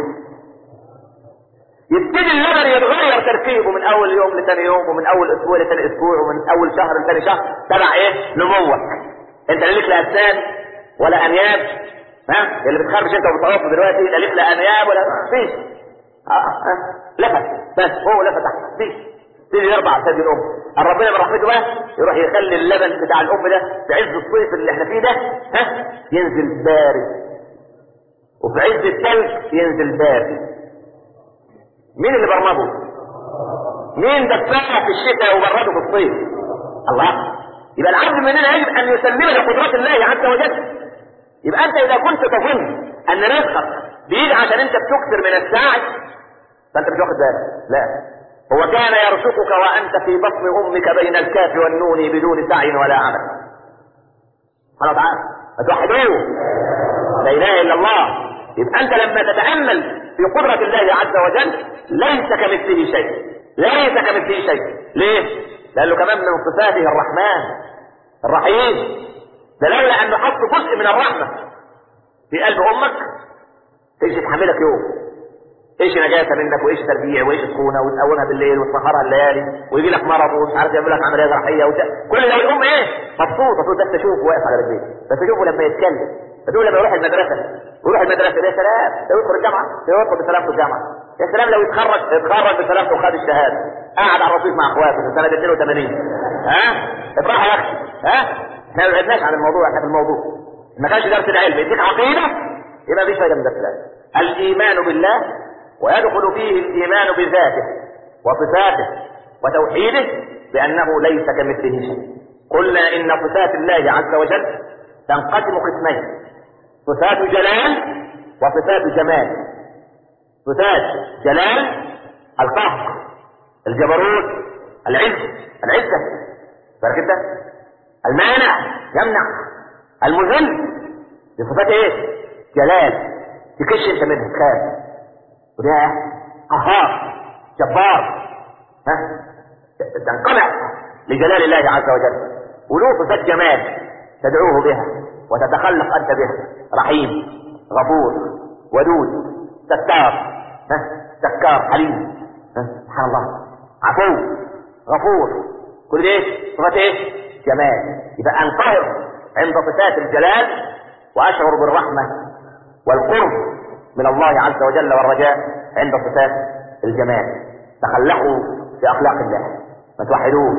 يبتدي اللبن يتغير تركيبه من اول يوم لثاني يوم ومن اول اسبوع لثاني اسبوع ومن اول شهر لثاني شهر تبع ايه نموك انت لا ليك لا اسنان ولا انياب ها اللي بتخرج انت وبتعوق دلوقتي لا ليك لا انياب ولا فيش اه اه لفت بس هو لفت تحت فيش تيجي يربع ثدي الام ربنا برحمته بقى يروح يخلي اللبن بتاع الام ده في عز الصيف اللي احنا فيه ده ها ينزل بارد وفي عز الثلج ينزل بارد مين اللي برمجه مين دفعها في الشتاء وبرده في الصيف الله يبقى العبد مننا يجب ان يسلم لقدرات الله عز وجل يبقى انت اذا كنت تظن ان رزقك بيجي عشان انت بتكثر من الساعي فانت مش واخد بالك لا هو كان يرزقك وانت في بطن امك بين الكاف والنون بدون سعي ولا عمل سبحانه وتعالى فتوحدوه لا اله الا الله يبقى انت لما تتامل في قدره الله عز وجل ليس كمثله شيء ليس كمثله شيء ليه؟ لانه كمان من صفاته الرحمن الرحيم ده لولا انه حط جزء من الرحمه في قلب امك ايش تحملك يوم ايش نجاسه منك وايش تربيع وايش سخونه وتقومها بالليل وتسهرها الليالي ويجي لك مرض ومش عارف يعمل لك عمليه جراحيه وت... كل ده الام ايه مبسوطه تقول بس تشوفه واقف على رجليه بس تشوفه لما يتكلم تقول لما يروح المدرسه يروح المدرسه يا سلام لو يدخل الجامعه يدخل بسلامته الجامعه يا سلام لو يتخرج يتخرج بسلامته وخد الشهاده قاعد على الرصيف مع اخواته في سنه 82 ها افرح يا اخي ها احنا ما بعدناش عن الموضوع احنا في الموضوع ما كانش درس العلم يديك عقيده يبقى مفيش فايده من درس العلم الايمان بالله ويدخل فيه الايمان بذاته وصفاته وتوحيده بانه ليس كمثله شيء قلنا ان صفات الله عز وجل تنقسم قسمين صفات جلال وصفات جمال صفات جلال القهر الجبروت العز العزة فاكر انت المانع يمنع المذل بصفات ايه جلال تكش انت منه تخاف وده قهار جبار ها تنقمع لجلال الله عز وجل وله صفات جمال تدعوه بها وتتخلق انت بها رحيم غفور ودود ستار ها سكار حليم ها سبحان الله عفو غفور كل ده ايه صفات ايه جمال يبقى انطهر عند صفات الجلال واشعر بالرحمه والقرب من الله عز وجل والرجاء عند صفات الجمال تخلقوا باخلاق الله ما توحدوه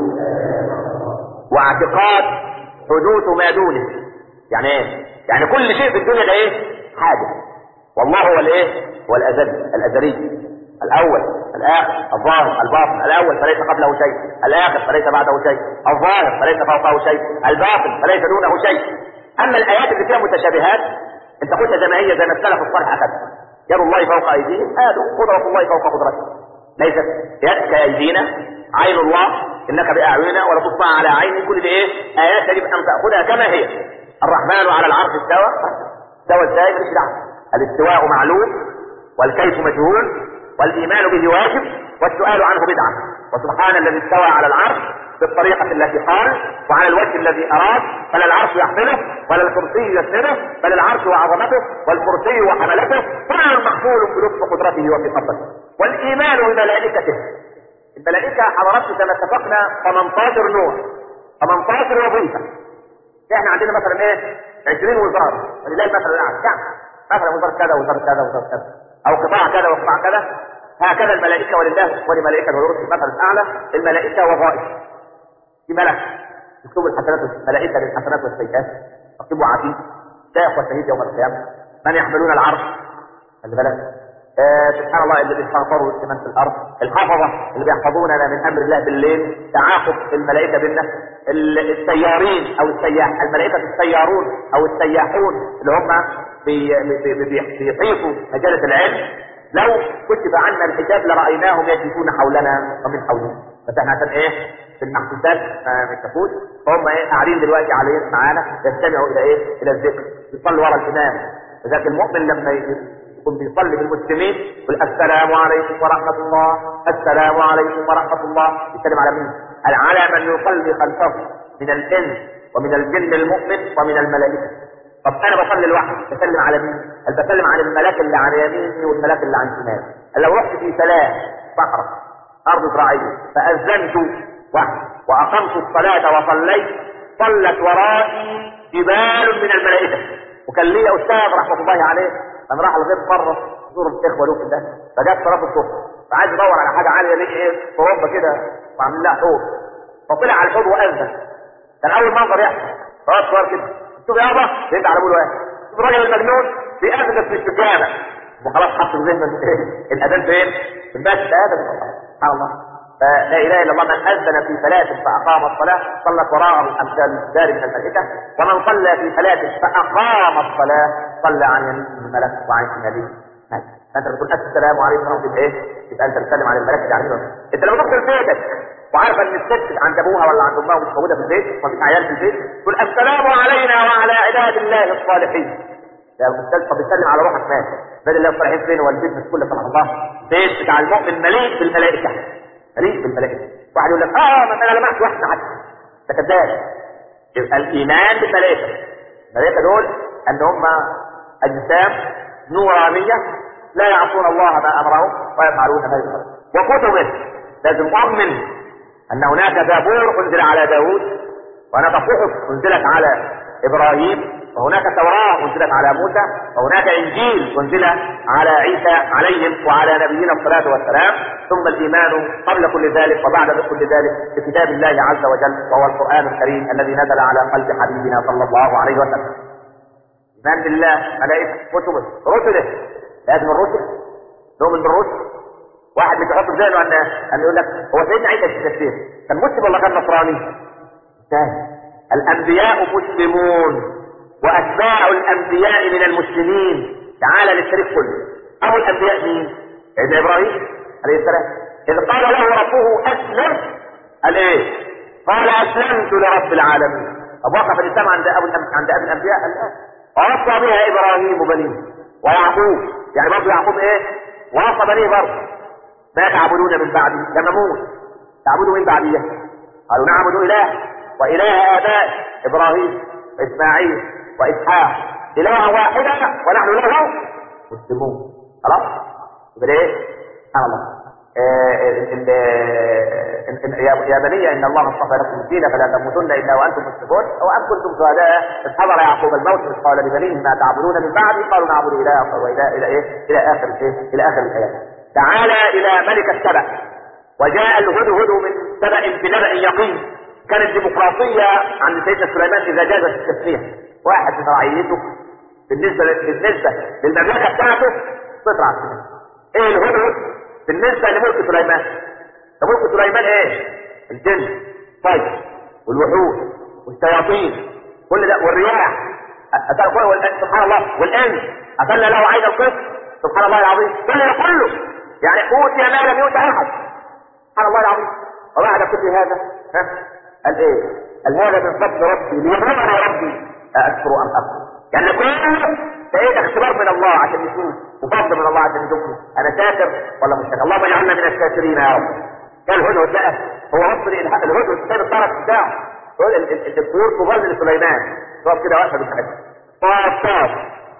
واعتقاد حدوث ما دونه يعني ايه يعني كل شيء في الدنيا ده ايه حادث والله هو الايه هو الازلي الازلي الاول الاخر الظاهر الباطن الاول فليس قبله شيء الاخر فليس بعده شيء الظاهر فليس فوقه شيء الباطن فليس دونه شيء اما الايات اللي فيها متشابهات انت قلت زي ما هي زي ما السلف الصالح اخذ يد الله فوق ايديهم هذا قدره الله فوق قدرته ليست يد كايدينا عين الله انك باعيننا ولا تصنع على عين كل دي ايه ايات يجب ان تاخذها كما هي الرحمن على العرش استوى استوى ازاي ماليش دعوه الاستواء معلوم والكيف مجهول والايمان به واجب والسؤال عنه بدعه وسبحان الذي استوى على العرش بالطريقة التي قال وعلى الوجه الذي أراد فلا العرش يحمله ولا الكرسي يسنده بل العرش وعظمته والكرسي وحملته كل مقبول بلطف قدرته وفي قبضته والإيمان بملائكته الملائكة حضراتكم كما اتفقنا 18 نوع 18 وظيفة احنا عندنا مثلا ايه 20 وزارة ولله المثل الاعلى يعني مثلا وزارة كذا وزارة كذا وزارة كذا او قطاع كذا وقطاع كذا هكذا الملائكة ولله ولملائكة ويرسل المثل الاعلى الملائكة وظائف في ملك يكتب الحسنات الملائكة للحسنات والسيئات يكتبوا عتيد شيخ وشهيد يوم القيامة من يحملون العرش خلي بالك آه سبحان الله اللي بيستغفروا لمن في الارض الحفظه اللي بيحفظوننا من امر الله بالليل تعاقب الملائكه بينا السيارين او السياح الملائكه السيارون او السياحون اللي هم بيحيطوا مجله العلم لو كتب عنا الحجاب لرايناهم يجلسون حولنا ومن حولنا بس احنا عشان ايه في المحسوسات ما يكتفوش فهم ايه قاعدين دلوقتي عليه معانا يستمعوا الى ايه الى الذكر يصلوا ورا الامام لذلك المؤمن لما يكون بيصلي بالمسلمين يقول السلام عليكم ورحمة الله السلام عليكم ورحمة الله يتكلم على مين؟ على من يصلي خلفه من الإنس ومن الجن المؤمن ومن الملائكة طب أنا بصلي لوحدي بسلم على مين؟ هل بسلم على الملاك اللي عن يميني والملاك اللي عن شمالي لو رحت في سلام صحراء أرض زراعية فأذنت واحد وأقمت الصلاة وصليت صلت ورائي جبال من الملائكة وكان لي أستاذ رحمة الله عليه كان راح الغيب مرة زور الإخوة له في الله فجاب صلاة الصبح فعايز يدور على حاجة عالية ليه إيه طرمبة كده وعامل لها حوض فطلع على الحوض وأذن كان أول منظر يحصل صلاة صغير كده شوف يابا يرد على أبوه واحد شوف الراجل المجنون بيأذن في الاستجابة وخلاص حط في ذهنه الأذان فين؟ في المسجد آدم سبحان الله فلا اله الا الله من اذن في صلاه فاقام الصلاه صلت وراءه امثال ذلك من الملائكه ومن صلى في صلاه فاقام الصلاه صلى عن يمين الملك وعن شماله فانت بتقول السلام عليكم ورحمه الله ايه يبقى انت بتسلم على الملك يعني انت لما تدخل بيتك وعارفه ان الست عند ابوها ولا عند امها مش موجوده في البيت ما فيش عيال في البيت تقول السلام علينا وعلى عباد الله الصالحين يا استاذ طب بتسلم على روحك ماشي عباد الله الصالحين فين والبيت مش كله سبحان الله بيت بتاع المؤمن مليء بالملائكه مليء بالملائكه واحد يقول لك اه ما انا لمحت واحد حتى ده كذاب يبقى الايمان بالملائكه الملائكه دول ان هم اجسام نورانيه لا يعصون الله ما امرهم ويفعلون ما يفعلون وكتبه لازم اؤمن ان هناك زبور انزل على داوود وهناك صحف انزلت على ابراهيم وهناك توراة أنزلت على موسى وهناك إنجيل أنزل على عيسى عليهم وعلى نبينا الصلاة والسلام ثم الإيمان قبل كل ذلك وبعد كل ذلك بكتاب الله عز وجل وهو القرآن الكريم الذي نزل على قلب حبيبنا صلى الله عليه وسلم إيمان بالله ملائكة كتبه رسله لازم الرسل نؤمن بالرسل واحد بيحط في ذهنه ان ان يقول لك هو سيدنا عيسى في التفسير كان مسلم ولا كان نصراني؟ ثاني الانبياء مسلمون واتباع الانبياء من المسلمين تعالى للشريف كله ابو الانبياء مين؟ سيدنا ابراهيم عليه السلام اذ قال له ربه اسلم قال ايه؟ قال اسلمت لرب العالمين طب وقف الاسلام عند ابو عند ابي الانبياء قال لا ووصى بها ابراهيم بنيه ويعقوب يعني برضه يعقوب ايه؟ ووصى بنيه برضه ما تعبدون من بعدي لما اموت تعبدوا من بعدي قالوا نعبد اله واله اباء ابراهيم واسماعيل واسحاق الها واحده ونحن له مسلمون خلاص يبقى ايه سبحان الله يا بني ان الله اصطفى لكم الدين فلا تموتن الا وانتم مسلمون او ام كنتم شهداء اذ حضر يعقوب الموت اذ قال لبنيه ما تعبدون من بعدي قالوا نعبد اله والى الى ايه الى اخر ايه الى اخر الايات تعالى الى ملك السبع وجاء الهدهد من سبع بنبأ يقين كانت ديمقراطية عند سيدنا سليمان إذا جازت التسمية واحد من رعيته بالنسبة بالنسبة للمملكة بتاعته صفر على السنة ايه الهدهد بالنسبة لملك سليمان ملك سليمان ايه الجن طيب والوحوش والشياطين كل ده والرياح سبحان الله والانس أفل له عين القسط سبحان الله العظيم كل ده كله يعني اوتي ما لم يؤت احد سبحان الله العظيم وبعد كل هذا ها قال ايه قال هذا من فضل ربي ليبلغني ربي اكفر ام اكفر يعني كله ده ايه اختبار من الله عشان نشوف وفضل من الله عشان نشوف انا شاكر ولا مش شاكر اللهم اجعلنا من الشاكرين يا رب ده الهدهد بقى هو وصل الهدهد سايب الطرف بتاعه الطيور تظل لسليمان تقف كده واقفه بالحاجه طاف طاف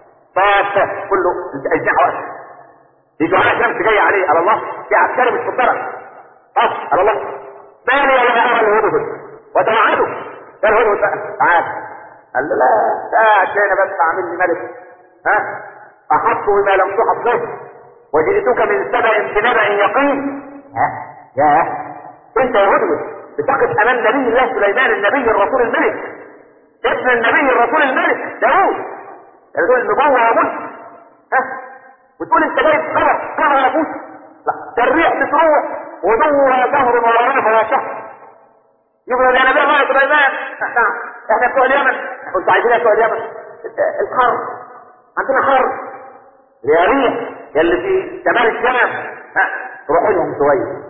طاف كله الجحا واقفه يجي على شمس جايه عليه على الله في عسكري مش في الطرف طاف على الله ما لي ولا ارى الهدهد وتوعده قال هو بقى تعال قال له لا لا عشان بس اعمل لي ملك ها احط بما لم تحط به وجئتك من سبع بنبأ يقين ها يا انت يا هدوء بتقف امام نبي الله سليمان النبي الرسول الملك ابن النبي الرسول الملك داوود تقول النبوة يا ملك ها وتقول انت جاي خبر خبر يا ابوك لا ده الريح بتروح ودورها شهر وراها شهر يقولوا يا نبي الله سليمان احنا بتوع اليمن كنتوا عايزين بتوع اليمن الحر عندنا حر يا ريح يا اللي في شمال الشام روحوا لهم شويه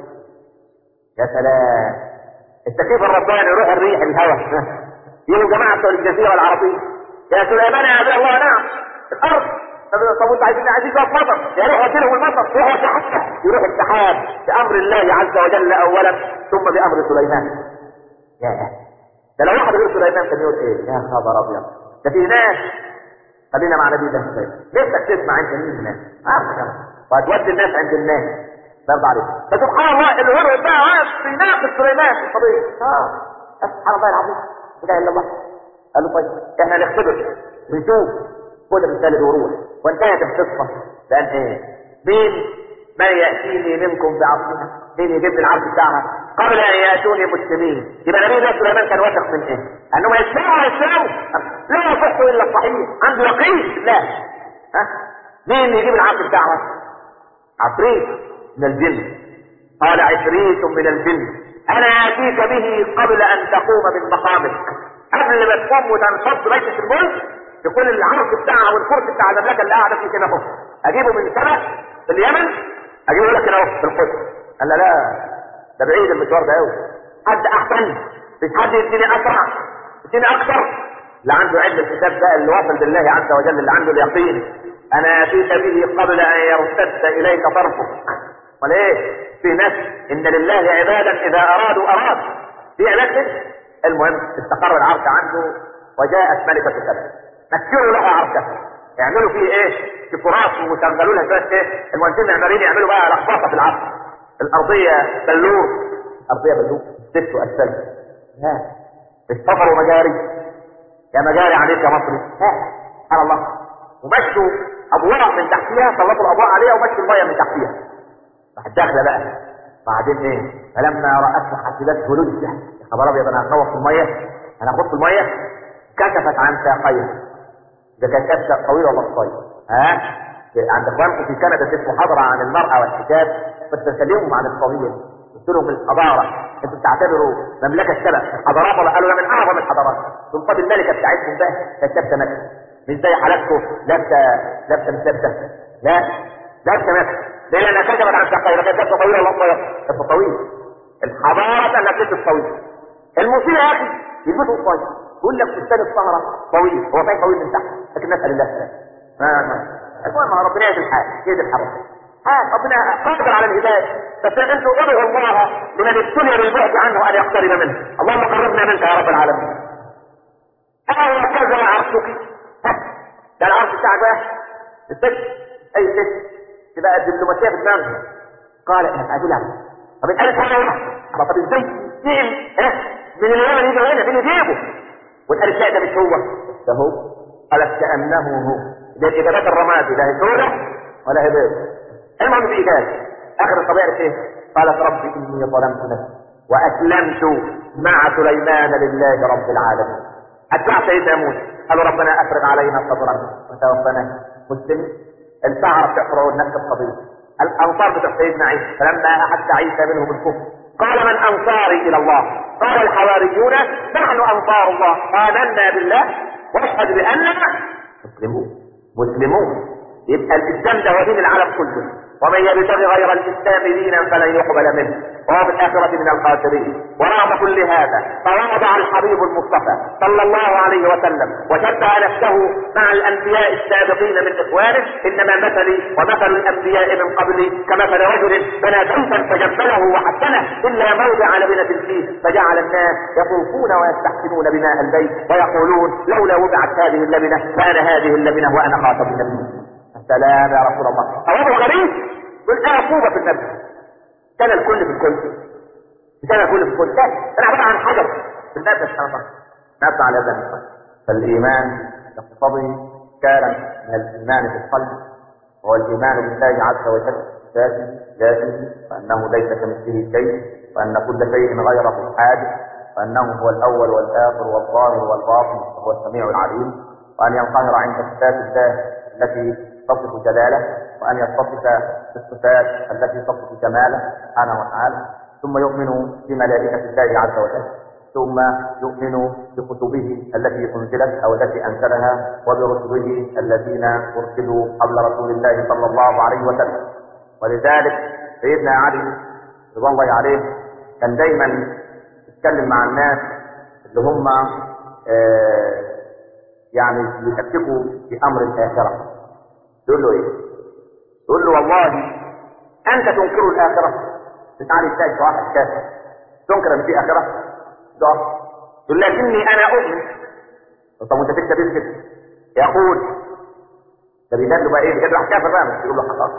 يا سلام التكييف الرباني يروح الريح الهواء يجوا جماعه بتوع الجزيره العربيه يا سليمان يا نبي الله نعم الارض طب انتوا عايزين عايزين بقى مطر يا روح لهم المطر روح حتى يروح السحاب بامر الله عز وجل اولا ثم بامر سليمان يا ده لو واحد غير سليمان كان يقول ايه يا خبر ابيض ده في ناس خلينا مع نبي الله سليمان نفسك تسمع انت مين الناس عارف وهتودي الناس عند الناس برضه عليك فسبحان الله الهرب بقى واقف في ناقص سليمان في الطبيعي اه سبحان الله العظيم لا اله الا الله قال له طيب احنا نختبر ونشوف كل مثال وروح وانتهت القصه لان ايه مين من ياتيني منكم بعصرها مين يجيب لي العرض بتاعها قبل ان ياتوني مسلمين يبقى نبي الله سليمان كان واثق من ايه؟ انهم يسمعوا يسمعوا لا يصح الا الصحيح عنده يقين لا ها مين يجيب العرض بتاعها؟ عفريت من الجن قال عفريت من الجن انا اتيك به قبل ان تقوم من مقامك قبل ما تقوم وتنصب بيتة الملك يكون العرض بتاعها والكرسي بتاع المملكه اللي قاعده فيه كده اهو اجيبه من سبع في اليمن اجيبه لك كده اهو في القدس قال لا لا ده بعيد المشوار ده قوي حد احسن مش حد يديني اسرع يديني اكثر اللي عنده علم الكتاب ده اللي واصل بالله عز وجل اللي عنده اليقين انا اتيت به قبل ان يرتد اليك طرفك ولا ايه في ناس ان لله عبادا اذا ارادوا اراد في عباد المهم استقر العرش عنده وجاءت ملكة سبع مكروا لها عرشها يعملوا فيه ايه ديكورات وشغلوا لها شويه ايه المهندسين المعماريين يعملوا بقى لخبطه في العرش الارضيه بلور ارضيه بلور ست اسفل لا السفر ومجاري يا مجاري عليك يا مصري ها سبحان الله ومشوا ابواب من تحتها سلطوا الاضواء عليها ومشوا الميه من تحتها راحت داخله بقى بعدين ايه فلما راته حسبته لجه يا خبر ابيض انا هخوف في الميه انا هخوف في الميه كشفت عن ساقيها ده كانت كبسه طويله ولا قصيره ها عند اخوانكم في كندا اسمه محاضره عن المراه والحجاب بس بكلمهم عن الطويل قلت لهم الحضاره انتوا بتعتبروا مملكه سبق الحضارات ولا قالوا لا من اعظم الحضارات سلطان الملكه بتاعتكم بقى كانت لابسه مكه مش زي حالاتكم لابسه لابسه مش لابسه لا لابسه مكه ليه لانها كتبت عن ساقيها كانت لابسه طويله ولا قصيره كانت طويل الحضاره انها تلبس طويل المصيبه يا اخي يلبسوا قصير يقول لك فستان السهره طويل هو فاهم طويل من تحت لكن نسال الله السلامه ما ما المهم ربنا يهدي الحال يهدي الحال ها ربنا قادر على الهدايه بس انتوا ادعوا الله لمن ابتلي بالبعد عنه ان يقترب منه اللهم قربنا منك يا رب العالمين اهو كذا عرشك ده العرش بتاعك بقى الست اي ست تبقى الدبلوماسيه في دماغها قال انا ادلع طب انت عارف طب ازاي يجي ها من اليمن يجي هنا فين يجيبه والقالت لا ده مش هو ده هو قالت كانه هو ده الاجابات الرمادي لا هي سودة ولا هي بيض المهم في اجابه اخر الطبيعه ايه قالت رب اني ظلمت نفسي واسلمت مع سليمان لله رب العالمين اتبع سيدنا موسى قالوا ربنا افرغ علينا صبرا وتوفنا مسلم السعر بتحفر نفس القضيه الانصار بتوع سيدنا عيسى فلما احس عيسى منهم الكفر قال من انصاري الى الله قال الحواريون نحن انصار الله امنا بالله واشهد باننا مسلمون مسلمون يبقى الاسلام ده هو دين العالم كله ومن يبتغي غير الاسلام دينا فلن يقبل منه وهو في الاخره من الخاسرين ورغم كل هذا فوضع الحبيب المصطفى صلى الله عليه وسلم وشبه نفسه مع الانبياء السابقين من اخوانه انما مثلي ومثل الانبياء من قبلي كمثل رجل بنى بيتا فجمله وحسنه الا موضع لبنه فيه فجعل الناس يطوفون ويستحسنون بناء البيت ويقولون لولا وضعت هذه اللبنه كان هذه اللبنه وانا خاطب النبي السلام يا رسول الله أوضع غريب قل أنا طوبة في النبي كان الكل في الكل كان الكل في الكل كان أنا عبارة عن حجر في النبي سبحانه وتعالى نبع على ذلك فالإيمان يقتضي كان من الإيمان في القلب هو الإيمان بالله عز وجل ذاته ذاته وأنه ليس كمثله شيء وأن كل شيء غيره حادث وأنه هو الأول والآخر والظاهر والباطن وهو السميع العليم وأن ينقهر عند صفات الله التي تصف جلاله وان يتصف بالصفات التي تصف جماله سبحانه وتعالى ثم يؤمن بملائكه الله عز وجل ثم يؤمن بكتبه التي انزلت او التي انزلها وبرسله الذين ارسلوا قبل رسول الله صلى الله عليه وسلم ولذلك سيدنا علي رضوان الله عليه كان دايما يتكلم مع الناس اللي هم آه يعني يشككوا في امر الاخره يقول له ايه يقول له والله انت تنكر الاخره تعالى ازاي واحد كافر تنكر ان في اخره ده يقول لكني انا اؤمن طب وانت تكتب كده يقول ده بيجاد له بقى ايه بيجاد له كافر بقى مش يقول له خلاص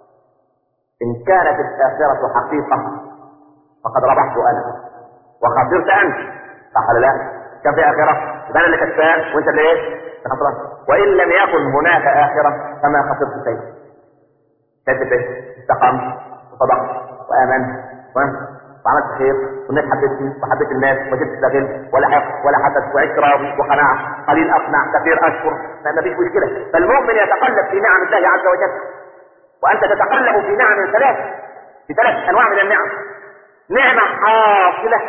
ان كانت الاخره حقيقه فقد ربحت انا وخسرت انت صح ولا لا؟ كان في اخره يبقى انا اللي كسبان وانت اللي ايه؟ خسران وان لم يكن هناك اخره فما خسرت شيء كذب استقمت وصدقت وامنت وعملت خير والناس حبتني وحبيت الناس وجبت استغل ولا حق ولا حدث وعشت راضي وقناعه قليل اقنع كثير اشكر ما فيش مشكله فالمؤمن يتقلب في نعم الله عز وجل وانت تتقلب في نعم ثلاث في ثلاث انواع من النعم نعمه حاصله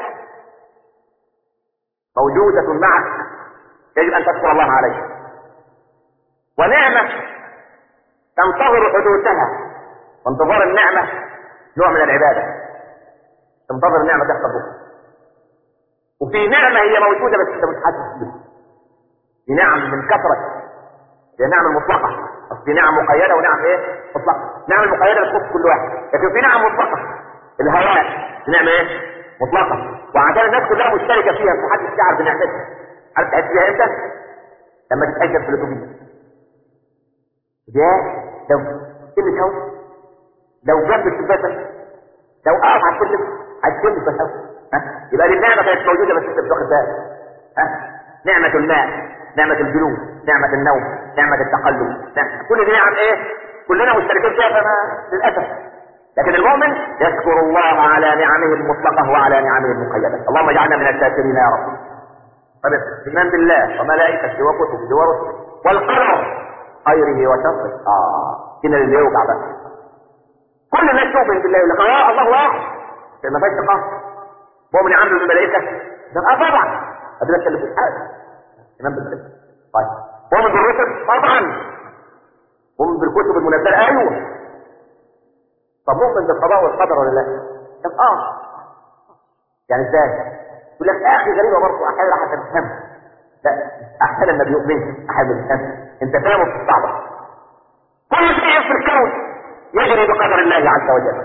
موجوده معك يجب ان تشكر الله عليها ونعمه تنتظر حدوثها وانتظار النعمه نوع من العباده تنتظر النعمه تحصل بكره وفي نعمه هي موجوده بس انت مش حاسس بيها في نعم من كثره هي نعم المطلقه بس في نعم مقيده ونعم ايه مطلقه نعم المقيده بتخص كل واحد لكن في نعم مطلقه الهواء نعمه ايه مطلقه وعشان الناس كلها مشتركه فيها مش حد يعرف بنعمتها عارف تحس بيها امتى لما تتاجر في الاتوبيس ده لو كل هوا لو جنب الشباك لو اقف على كل هتجنب في الهوا ها يبقى دي النعمه كانت موجوده بس انت مش واخد بالك ها نعمة الماء نعمة الجلوس نعمة النوم نعمة التقلب نعمة. كل دي نعم ايه كلنا مشتركين فيها فما للأسف لكن المؤمن يشكر الله على نعمه المطلقة وعلى نعمه المقيدة اللهم اجعلنا من الشاكرين يا رب طيب الايمان بالله وملائكته وكتبه ورسله والقدر خيره وشره اه كده اللي يوجع بس كل الناس تؤمن بالله يقول لك اه الله واحد ما فيش قهر مؤمن عنده بالملائكه ده اه طبعا هذا لا تكلفوش حاجه ايمان بالملائكه طيب مؤمن بالرسل طبعا مؤمن بالكتب المنزله ايوه طب مؤمن بالقضاء والقدر ولا لا؟ طب اه يعني ازاي؟ يقول لك يا اخي غريبه برضه احيانا راح تفهم لا احيانا ما بيؤمنش احيانا ما بيفهمش انت فاهمه في الصعبه كل شيء في الكون يجري بقدر الله عز وجل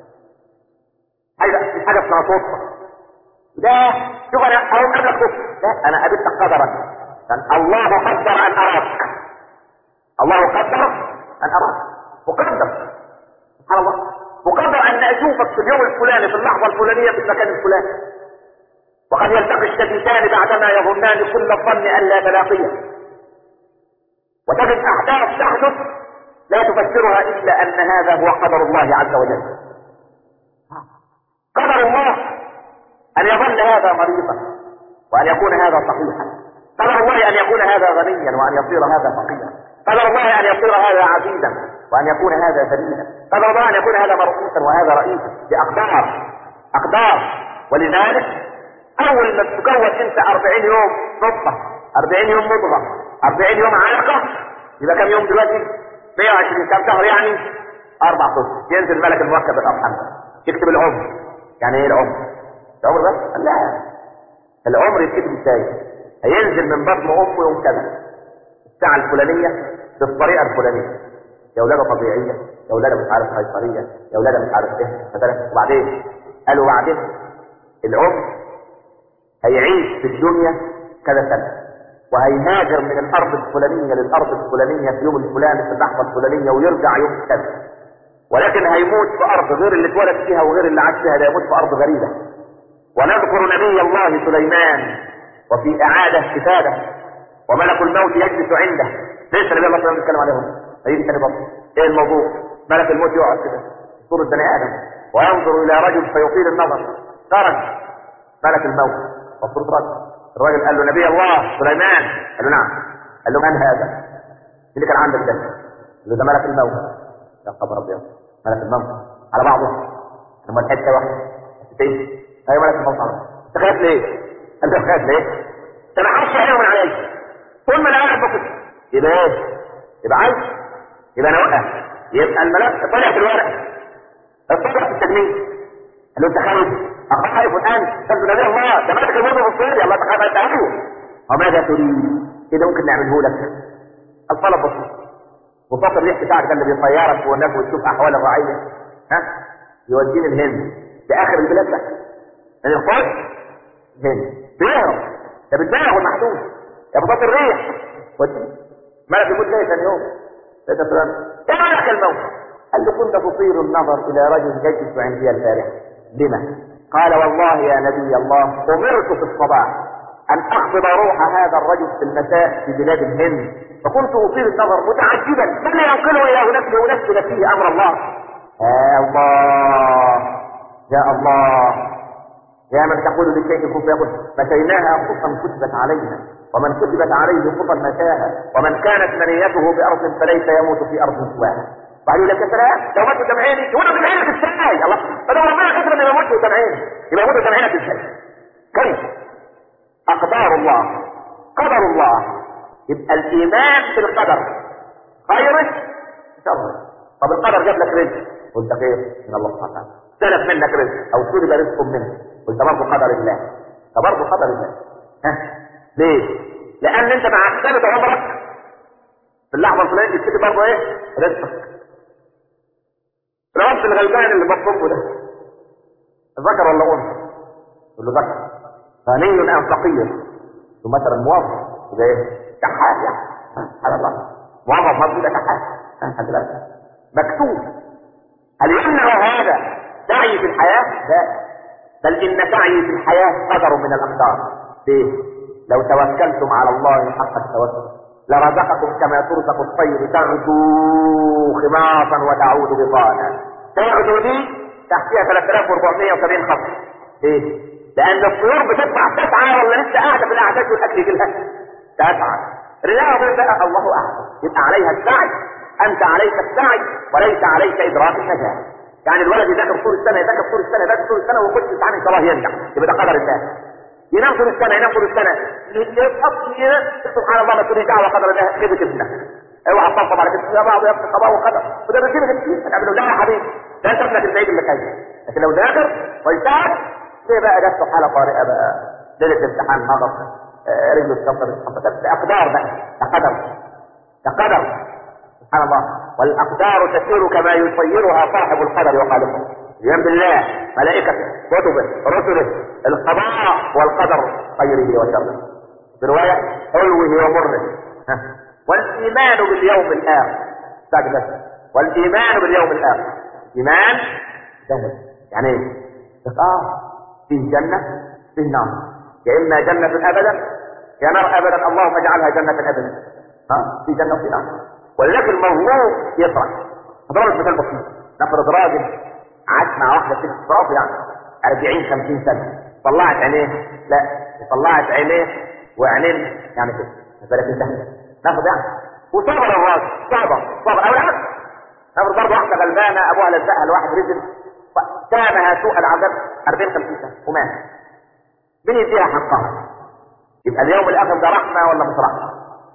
حاجه حاجه اسمها صدفه لا شوف انا اقوم قبلك صدفه لا انا قابلتك قدرا يعني الله قدر ان اراك الله قدر ان اراك مقدر سبحان الله مقدر ان اشوفك في اليوم الفلاني في اللحظه الفلانيه في المكان الفلاني وقد يلتقي الشتيتان بعدما يظنان كل الظن ان لا تلاقيه وتجد احداث تحدث لا تفسرها الا ان هذا هو قدر الله عز وجل قدر الله ان يظل هذا مريضا وان يكون هذا صحيحا قدر الله ان يكون هذا غنيا وان يصير هذا فقيرا قدر الله ان يصير هذا عزيزا وان يكون هذا ذليلا قدر الله ان يكون هذا مرؤوسا وهذا رئيسا باقدار اقدار ولذلك اول ما تتكون انت 40 يوم نطفه 40 يوم مضغه 40 يوم علقه يبقى كم يوم دلوقتي 120 كم شهر يعني اربع اشهر ينزل ملك المركب الارحام يكتب العمر يعني ايه العمر العمر بس لا العمر يتكتب ازاي هينزل من بطن امه يوم كذا الساعه الفلانيه بالطريقه الفلانيه يا ولاده طبيعيه يا ولاده مش عارف قيصريه يا ولاده مش عارف ايه مثلا وبعدين قالوا بعدين العمر هيعيش في الدنيا كذا سنة وهيهاجر من الأرض الفلانية للأرض الفلانية في يوم الفلاني في اللحظة الفلانية ويرجع يوم كذا ولكن هيموت في أرض غير اللي اتولد فيها وغير اللي عاش فيها ده يموت في أرض غريبة ونذكر نبي الله سليمان وفي إعادة استفادة وملك الموت يجلس عنده ليس نبي الله صلى الله عليه وسلم بيتكلم عليهم هيجي تاني برضه ايه الموضوع؟ ملك الموت يقعد كده في صورة بني آدم وينظر إلى رجل فيطيل النظر خرج ملك الموت مفروض رجل الراجل قال له نبي الله سليمان قال له نعم قال له من هذا؟ مين اللي كان عندك ده؟ قال له ده ملك الموت يا خبر ابيض ملك الموت على بعضه لما الحته واحده ايه؟ ايوه ملك الموت على انت خايف ليه؟ انت خايف ليه؟ انت ما حدش عليهم من عليك طول ما انا قاعد بكتب يبقى ايه؟ يبقى عايز يبقى انا وقع يبقى الملك طلع في الورق اطلع في التجميل قال له انت خايف أخايف الآن تبدو نبي الله ده ملك الموت في الصير الله تخاف أنت أيوه وماذا تريد؟ كده ممكن نعمله لك الطلب بسيط وفاق الريح بتاعك اللي بيطيرك والناس وتشوف أحوال الرعية ها يوديني الهند لآخر البلاد ده من الخوف الهند بيهرب ده بتبالغ المحدود يا بساط الريح ودي ملك الموت جاي ثاني يوم لقيت فلان ايه ملك الموت؟ قال له كنت تطير النظر الى رجل يجلس عندي البارحه لما؟ قال والله يا نبي الله امرت في الصباح ان اقبض روح هذا الرجل في المساء في بلاد الهند فكنت اطيل النظر متعجبا من ينقله الى هناك لينفذ فيه امر الله يا الله يا الله يا من تقول لشيء كن فيقول مشيناها خطا كتبت علينا ومن كتبت عليه خطا مشاها ومن كانت منيته بارض فليس يموت في ارض سواها وقالوا لك يا سلام لو ماتوا قدام عيني يقولوا قدام عينك ازاي الله فلو ربنا كتب انه يموت قدام عيني يبقى يموت قدام عينك ازاي كيف اقدار الله قدر الله يبقى الايمان بالقدر خيرك شره طب القدر جاب لك رزق قلت خير من الله سبحانه وتعالى سلف منك رزق او سلب رزق منك قلت برضه قدر الله ده برضه قدر الله ها ليه؟ لان انت مع كتابة عمرك في اللحظه الفلانيه يكتب برضه ايه؟ رزقك العبد الغلبان اللي بطلبه ده ذكر ولا انثى؟ يقول له ذكر غني ام فقير ثم مثلا موظف يبقى ايه؟ كحات يعني سبحان الله موظف مصري ده كحات الحمد لله مكتوب هل يمنع هذا سعي في الحياه؟ لا بل ان سعي في الحياه قدر من الاقدار ليه؟ لو توكلتم على الله حق التوكل لرزقكم كما ترزق الطير تغدو خماصا وتعود بطانا تغدو دي تحتها 3470 خط ليه؟ لان الطيور بتطلع تسعى ولا لسه قاعده في الاعداد والاكل يجيلها تسعى رياض بقى الله اعلم يبقى عليها السعي انت عليك السعي وليس عليك ادراك النجاح يعني الولد يذاكر طول السنه يذاكر طول السنه يذاكر طول السنه وكل امتحان ان شاء الله ينجح يبقى ده قدر الله ينام طول السنه ينام طول السنه يبقى سبحان الله ما تقولي دعوه قدر الله خيبه ابنك اوعى تطبطب على كده يا بعض يا ابن قضاء وقدر وده بيجيب الامتحان هتعمل له لا يا حبيبي ده انت ابنك البعيد اللي خايف لكن لو ذاكر ويساعد ليه بقى جت حاله طارئه بقى ليله الامتحان هضم رجله اتكسرت ده اقدار بقى ده قدر ده قدر سبحان الله والاقدار تسير كما يسيرها صاحب القدر وخالقه ايمان بالله ملائكته كتبه رسله القضاء والقدر خيره وشره في روايه حلوه ومره والايمان باليوم الاخر بعد بس والايمان باليوم الاخر ايمان جنة يعني ايه؟ اه فيه جنه فيه نار يا اما جنه ابدا يا نار ابدا اللهم اجعلها جنه ابدا ها في جنه وفي نار ولكن المظلوم يفرح هضرب مثال بسيط نفرض راجل عاش مع واحده ست فرق يعني 40 50 سنه طلعت عينيه لا طلعت عينيه وعينين يعني كده بالك انت ناخد يعني وصبر الراجل صبر صبر او العكس نفرض برضه واحده غلبانه ابوها لزقها لواحد رجل كانها سوء العذاب 40 50 سنه ومات مين يديها حقها يبقى اليوم الاخر ده رحمه ولا مش رحمه؟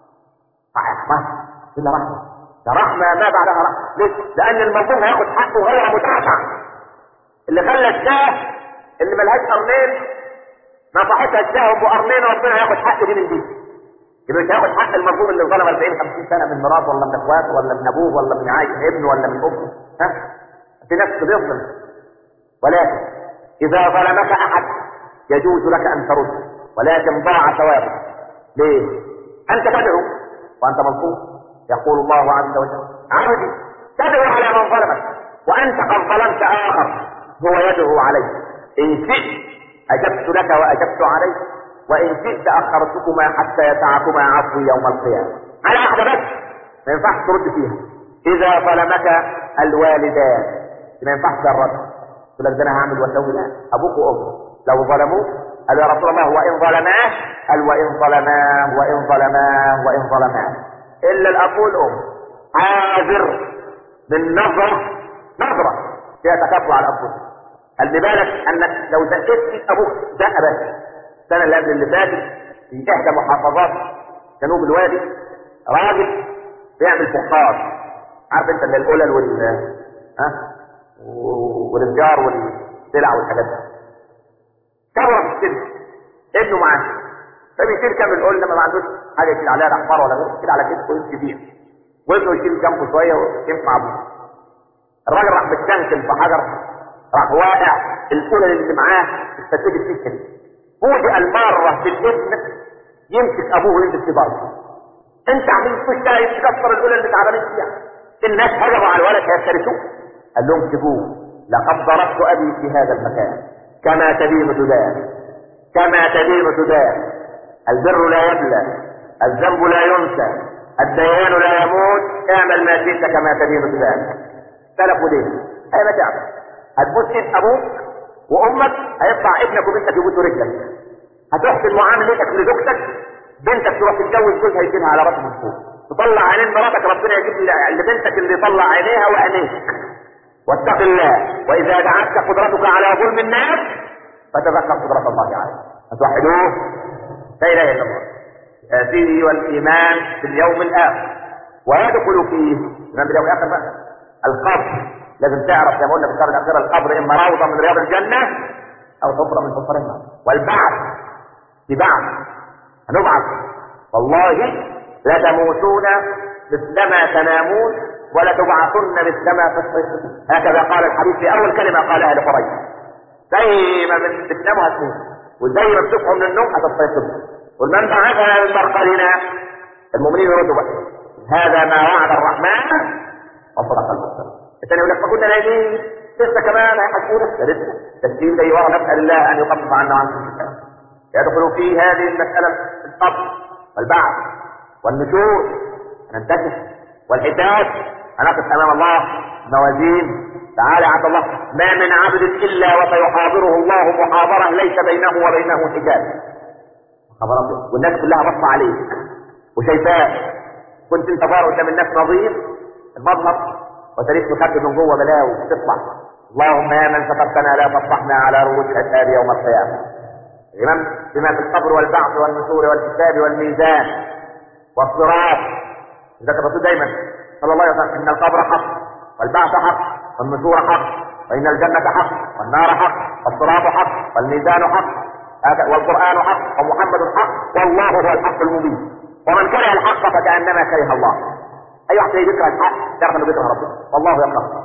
رحمه الا رحمه ده رحمه ما بعدها رحمه ليه؟ لان المظلوم هياخد حقه غير مدافع اللي خلى الشاه اللي ملهاش قرنين نصحتها الشاه ام قرنين وربنا هياخد حق دي من دي يبقى مش هياخد حق المظلوم اللي ظلم 40 50 سنه من مراته ولا من اخواته ولا من ابوه ولا من عايش ابنه ولا من امه ها في ناس بيظلم ولكن اذا ظلمك احد يجوز لك ان ترد ولكن ضاع ثوابه ليه؟ انت تدعو وانت مظلوم يقول الله عز وجل عبدي تدعو على من ظلمك وانت قد ظلمت اخر هو يدعو عليك ان شئت اجبت لك واجبت عليك وان شئت اخرتكما حتى يسعكما عفوي يوم القيامه على واحده بس ما ينفعش ترد فيها اذا ظلمك الوالدان ما ينفعش الرد تقول لك ده انا هعمل واسوي لا ابوك وامك لو ظلموك قالوا يا رسول الله وان ظلماه قال وان ظلماه وان ظلماه وان ظلماه الا الاب والام حاذر من نظره نظره فيها تكبر على الاب قال بالك انك لو دقيت ابوك دق بس السنه اللي قبل اللي فاتت في احدى محافظات جنوب الوادي راجل بيعمل فخار عارف انت اللي القلل وال ها والنجار والسلع والحاجات دي كبر في السن ابنه معاه فبيشيل كام القول لما ما عندوش حاجه يشيل عليها الاحمر ولا غيره يشيل على كتفه ويمشي بيها وابنه يشيل جنبه شويه ويمشي مع ابوه الراجل راح متشنكل في حجر راح واقع القلل اللي معاه اتفتجت فيه كده فوجئ الماره بالابن يمسك ابوه ويلبس في ضربه انت عامل تشتري تكسر القلل اللي تعبانين فيها الناس هجموا على الولد هيفترسوه قال لهم سيبوه لقد ضربت ابي في هذا المكان كما تدين تدان كما تدين تدان البر لا يبلى الذنب لا ينسى الديان لا يموت اعمل ما شئت كما تدين تدان سلف ودين اي ما تعمل هتبوس ايد ابوك وامك هيطلع ابنك وبنتك يبوسوا رجلك هتحسن معاملتك لزوجتك بنتك تروح تتجوز جوزها يجيبها على راسه من فوق تطلع عينين مراتك ربنا يجيب لبنتك اللي يطلع عينيها وعينيك واتق الله واذا دعتك قدرتك على ظلم الناس فتذكر قدرة الله عليك فتوحدوه لا اله الا الله فيه والايمان باليوم الاخر ويدخل فيه الايمان باليوم الاخر بقى القبر لازم تعرف زي ما قلنا في القرن الاخير القبر اما روضه من رياض الجنه او حفره من حفر النار والبعث ببعث هنبعث والله لتموتون مثلما تنامون ولتبعثن مثلما تستيقظون هكذا قال الحديث في اول كلمه قالها لقريش زي ما بتناموا هتموت وزي ما بتصحوا من النوم هتستيقظوا قل من بعثنا من مرقدنا المؤمنين يردوا بقى هذا ما وعد الرحمن وصدق المرسلون الثاني يقول لك ما كنا نايمين لسه كمان هيحاسبونا ده لسه تسليم زي ورا نسال الله ان يخفف عنا وعنكم الكلام يدخل في هذه المساله القبر والبعث والنشور هننتكس والحساب هنقف امام الله موازين تعالى عبد الله ما من عبد الا وسيحاضره الله محاضره ليس بينه وبينه حجاب خبر والناس كلها بص عليك وشايفاك كنت انت بار قدام الناس نظيف المظهر وتاريخ مخبي من جوه بلاوي تطلع اللهم يا من سترتنا لا تفضحنا على رؤوس الحساب يوم القيامه الامام بما في القبر والبعث والنشور والحساب والميزان والصراط ذكر الرسول دايما صلى الله عليه وسلم ان القبر حق والبعث حق والنشور حق وان الجنه حق والنار حق والصراط حق والميزان حق والقران حق ومحمد حق والله هو الحق المبين ومن كره الحق فكانما كره الله اي واحد يكره الحق تعرف انه بيكره ربنا والله يكره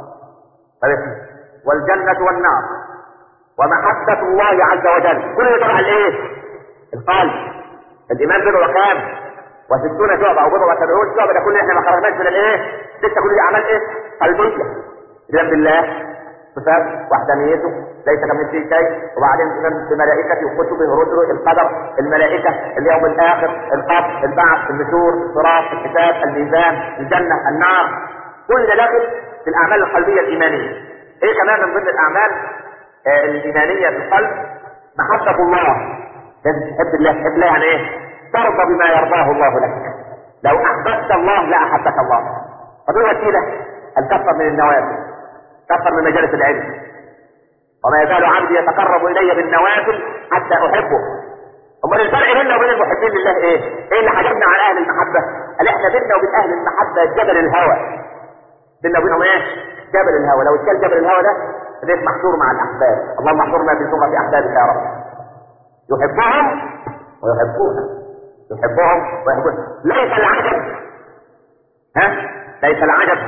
والجنه والنار ومحبه الله عز وجل كل ده تبع الايه؟ القلب الايمان بضع كام؟ وستون شعبة او بضع وسبعون شعبة ده كل احنا ما خرجناش من الايه؟ ستة كل دي اعمال ايه؟ قلبية ايمان بالله صفات وحدانيته ليس كمثله شيء وبعدين ايمان بملائكته وكتبه ورسله القدر الملائكه اليوم الاخر القبر البعث النشور الصراط الكتاب الميزان الجنه النار كل ده داخل في الاعمال القلبيه الايمانيه ايه كمان من ضمن الاعمال آه الايمانيه في القلب محبه الله لازم تحب الله تحب الله يعني ايه ترضى بما يرضاه الله لك لو احببت الله لاحبك الله فدي وسيله ان تكثر من النوافل كثر من مجالس العلم وما يزال عبدي يتقرب الي بالنوافل حتى احبه امال الفرق بيننا وبين المحبين لله ايه؟ ايه اللي حجبنا عن اهل المحبه؟ قال احنا بيننا وبين اهل المحبه جبل الهوى بيننا وبينهم ايه؟ جبل الهوى لو اتكلم جبل الهوى ده ليس محشور مع الاحباب اللهم احشرنا في زمره احبابك يا رب يحبهم ويحبونه يحبهم ويحبونه ليس العجب ها ليس العجب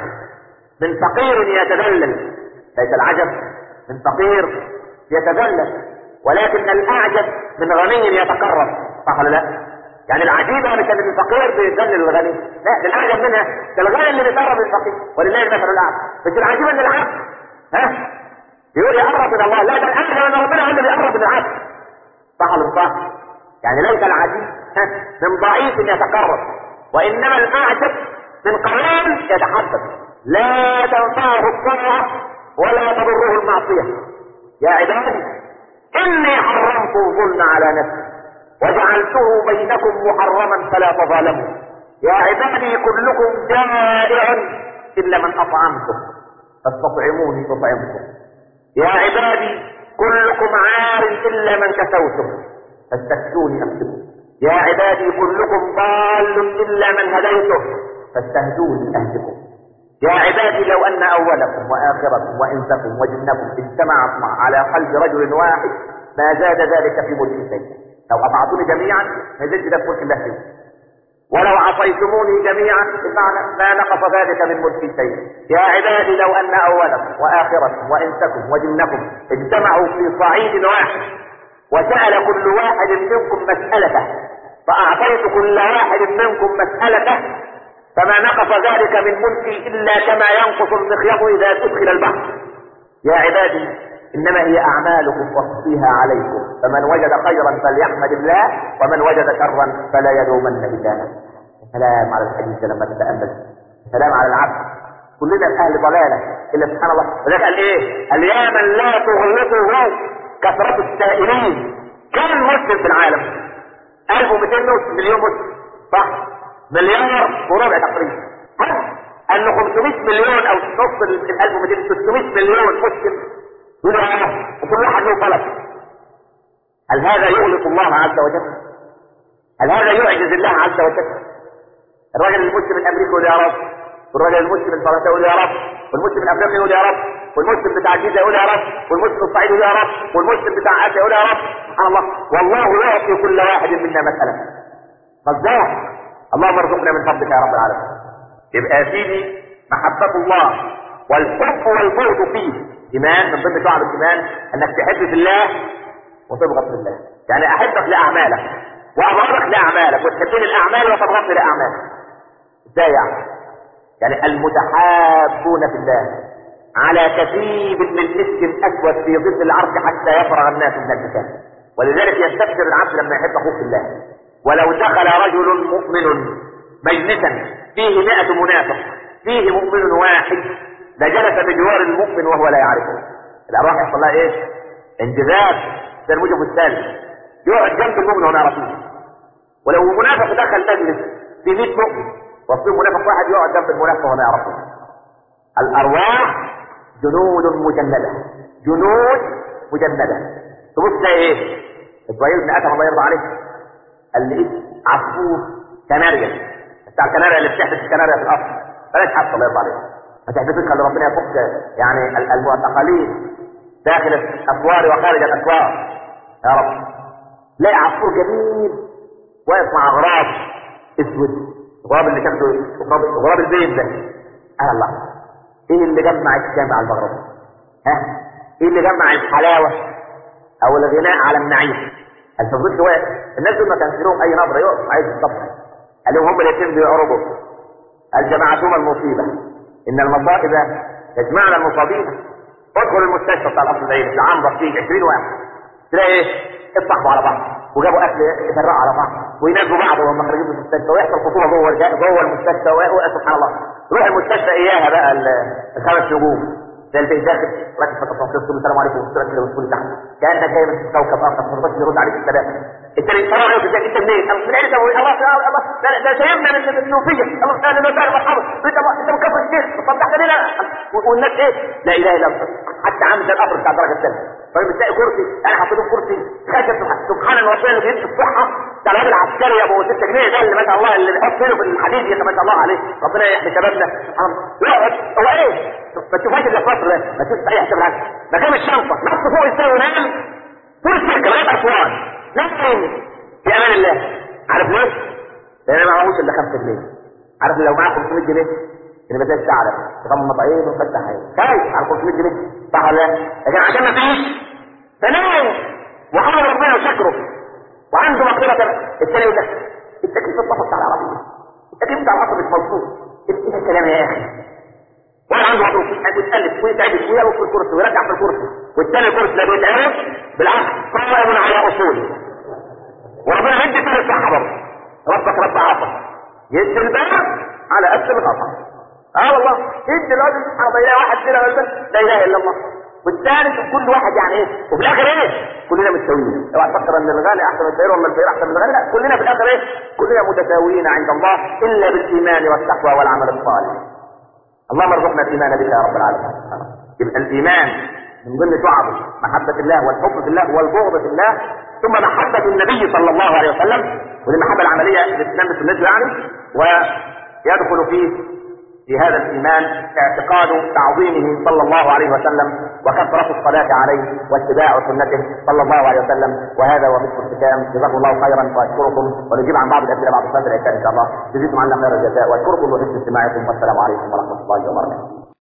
من فقير يتذلل ليس العجب من فقير يتذلل ولكن الاعجب من غني يتقرب صح ولا لا؟ يعني العجيبة مش ان الفقير بيذلل الغني لا ده الاعجب منها ده الغني اللي بيقرب من الفقير ولله المثل الاعلى مش العجيب ان العبد ها يقول يقرب من الله لا ده الاعجب ان ربنا هو اللي بيقرب من العبد صح ولا صح؟ يعني ليس العجيب ها من ضعيف يتقرب وانما الاعجب من قليل يتحدث لا تنفعه الطاعة ولا تضره المعصية يا عبادي إني حرمت الظلم على نفسي وجعلته بينكم محرما فلا تظالموا يا عبادي كلكم جائع إلا من أطعمتم فاستطعموني أطعمكم يا عبادي كلكم عار إلا من كسوتم فاستكسوني أكسبكم يا عبادي كلكم ضال إلا من هديته فاستهدوني أهدكم يا عبادي لو ان اولكم واخركم وانسكم وجنكم اجتمعت على قلب رجل واحد ما زاد ذلك في ملك شيء لو اطعتوني جميعا ما زدت ده في ملك الله شيء ولو عصيتموني جميعا بمعنى ما نقص ذلك من ملك شيء يا عبادي لو ان اولكم واخركم وانسكم وجنكم اجتمعوا في صعيد واحد وسال كل واحد منكم مسالته فاعطيت كل واحد منكم مسالته فما نقص ذلك من ملكي الا كما ينقص المخيط اذا تدخل البحر يا عبادي انما هي اعمالكم وصفيها عليكم فمن وجد خيرا فليحمد الله ومن وجد شرا فلا يلومن الا نفسه سلام على الحديث لما تتامل سلام على العبد كلنا اهل ضلاله الا سبحان الله ولذلك قال ايه؟ قال يا من لا تغلطه كثره السائلين كم مسلم في العالم؟ 1200 مليون مسلم صح؟ مليار وربع تقريبا ان 500 مليون او نص ال 1200 600 مليون مسلم يقولوا وكل واحد له طلب هل هذا يغلق الله عز وجل؟ هل هذا يعجز الله عز وجل؟ الراجل المسلم الامريكي يقول يا رب والراجل المسلم الفرنسي يقول يا رب والمسلم الافريقي يقول يا رب والمسلم بتاع الجيزه يقول يا رب والمسلم الصعيدي يقول يا رب والمسلم بتاع اسيا يقول يا رب سبحان الله والله يعطي كل واحد منا مساله فازاي اللهم ارزقنا من فضلك يا رب العالمين يبقى يا سيدي محبة الله والحب والبغض فيه إيمان من ضمن شعب الإيمان أنك تحب في الله وتبغض في الله يعني أحبك لأعمالك وأبغضك لأعمالك وتحبني الأعمال وتبغضني لأعمالك إزاي يعني؟ يعني المتحابون في الله على كثيب من مسك أسود في ظل العرش حتى يفرغ الناس من الكتاب ولذلك يستبشر العبد لما يحب أخوه في الله ولو دخل رجل مؤمن مجلسا فيه مئة منافق فيه مؤمن واحد لجلس بجوار المؤمن وهو لا يعرفه الارواح يحصل لها ايه انجذاب ده الموجب الثالث يقعد جنب المؤمن وما يعرفوش ولو منافق دخل مجلس في 100 مؤمن وفي منافق واحد يقعد جنب المنافق وما يعرفوش الارواح جنود مجندة جنود مجندة تبص تلاقي ايه اسرائيل بن ادم الله يرضى عليه قال لي إيه؟ عصفور كناريا بتاع الكناريا اللي بتحدث الكناريا في الارض بلاش حتى الله يرضى عليه ما تحدثش خلي ربنا يفك يعني ال- المعتقلين داخل الاسوار وخارج الاسوار يا رب لاقي عصفور جميل واقف مع غراب اسود الغراب اللي شكله غراب غراب البيت ده سبحان الله ايه اللي جمع الشام على المغرب ها ايه اللي جمع الحلاوه او الغناء على النعيم الفضل واقف الناس دول ما كانش لهم اي نظره يقف عايز الصبح قال لهم هم الاثنين بيعرضوا قال جماعتهما المصيبه ان المصائب تجمعنا المصابين ادخل المستشفى بتاع القصر العيني العام فيه 20 واحد تلاقي ايه اتصاحبوا على بعض وجابوا اكل يفرقوا على بعض ويناجوا بعض وهم خارجين من المستشفى ويحصل خطوبه جوه الج- جوه المستشفى و- سبحان الله روح المستشفى اياها بقى ال- الخمس نجوم زي البيت داخل راكب في التصوير تقول السلام عليكم ورحمه الله وبركاته تحت كانك جاي من كوكب اخر ما تقدرش يرد عليك السلام التاني السلام عليكم ازيك انت منين؟ أنا من عيلة ابوي الله الله الله ده ده سيبنا من من النوفيه الله تعالى انه تعالى مرحبا انت انت مكفر كتير طب تحت لنا والناس ايه؟ لا اله الا الله حتى عامل زي القبر بتاع الدرجه الثانيه طيب بتلاقي كرسي انا حطيت كرسي خشب سبحان الرسول اللي بيدي الصحه بتاع الراجل العسكري ابو 6 جنيه ده اللي ما شاء الله اللي بيحط فيه في الحديد ده ما شاء الله عليه ربنا يحمي شبابنا سبحان الله يقعد هو ايه؟ ما تشوفهاش الا في مصر ده ما تشوفش اي حته بالعكس مكان الشنطه نحط فوق السنه ونام طول السكه لغايه اسوان نام في امان الله عارف ليه؟ لان ما معهوش الا 5 جنيه عارف لو معاه 500 جنيه اللي بدأت تعرف تغمض عين وفتح عين خايف على 500 جنيه صح ولا لا؟ لكن عشان ما فيش فنام وحمد ربنا وشكره وعنده مقدرة الثاني يقول لك التكليف الصفر بتاع العربية التكليف بتاع العصر مش مظبوط ايه الكلام يا اخي وانا عنده عضو ويتألف ويتعبس ويقف في الكرسي ويرجع في الكرسي والثاني الكرسي لا بيتعبس بالعكس قائم على اصوله وربنا يدي كل الصحة برضه ربك رب عاطف يدي الباب على اسلم الغطا اه والله يدي الراجل سبحان الله يلاقي واحد كده مثلا لا اله الا الله والثالث كل واحد يعني ايه وفي الاخر ايه كلنا متساويين اوعى تفكر ان الغني احسن من الفقير ولا الفقير احسن من الغني لا كلنا في الاخر ايه كلنا متساويين عند الله الا بالايمان والتقوى والعمل الصالح اللهم ارزقنا الايمان بك يا رب العالمين يبقى الايمان من ضمن شعبه محبة الله والحب في الله والبغض في الله ثم محبة النبي صلى الله عليه وسلم ودي المحبة العملية الاسلام بالنسبة يعني ويدخل فيه في هذا الإيمان اعتقاد تعظيمه صلى الله عليه وسلم وكثرة الصلاة عليه واتباع سنته صلى الله عليه وسلم وهذا هو مثل الختام جزاكم الله خيرا واشكركم ونجيب عن بعض الأسئلة بعد صلاة العشاء إن شاء الله جزيكم عنا خير الجزاء واشكركم وحسن استماعكم والسلام عليكم ورحمة الله وبركاته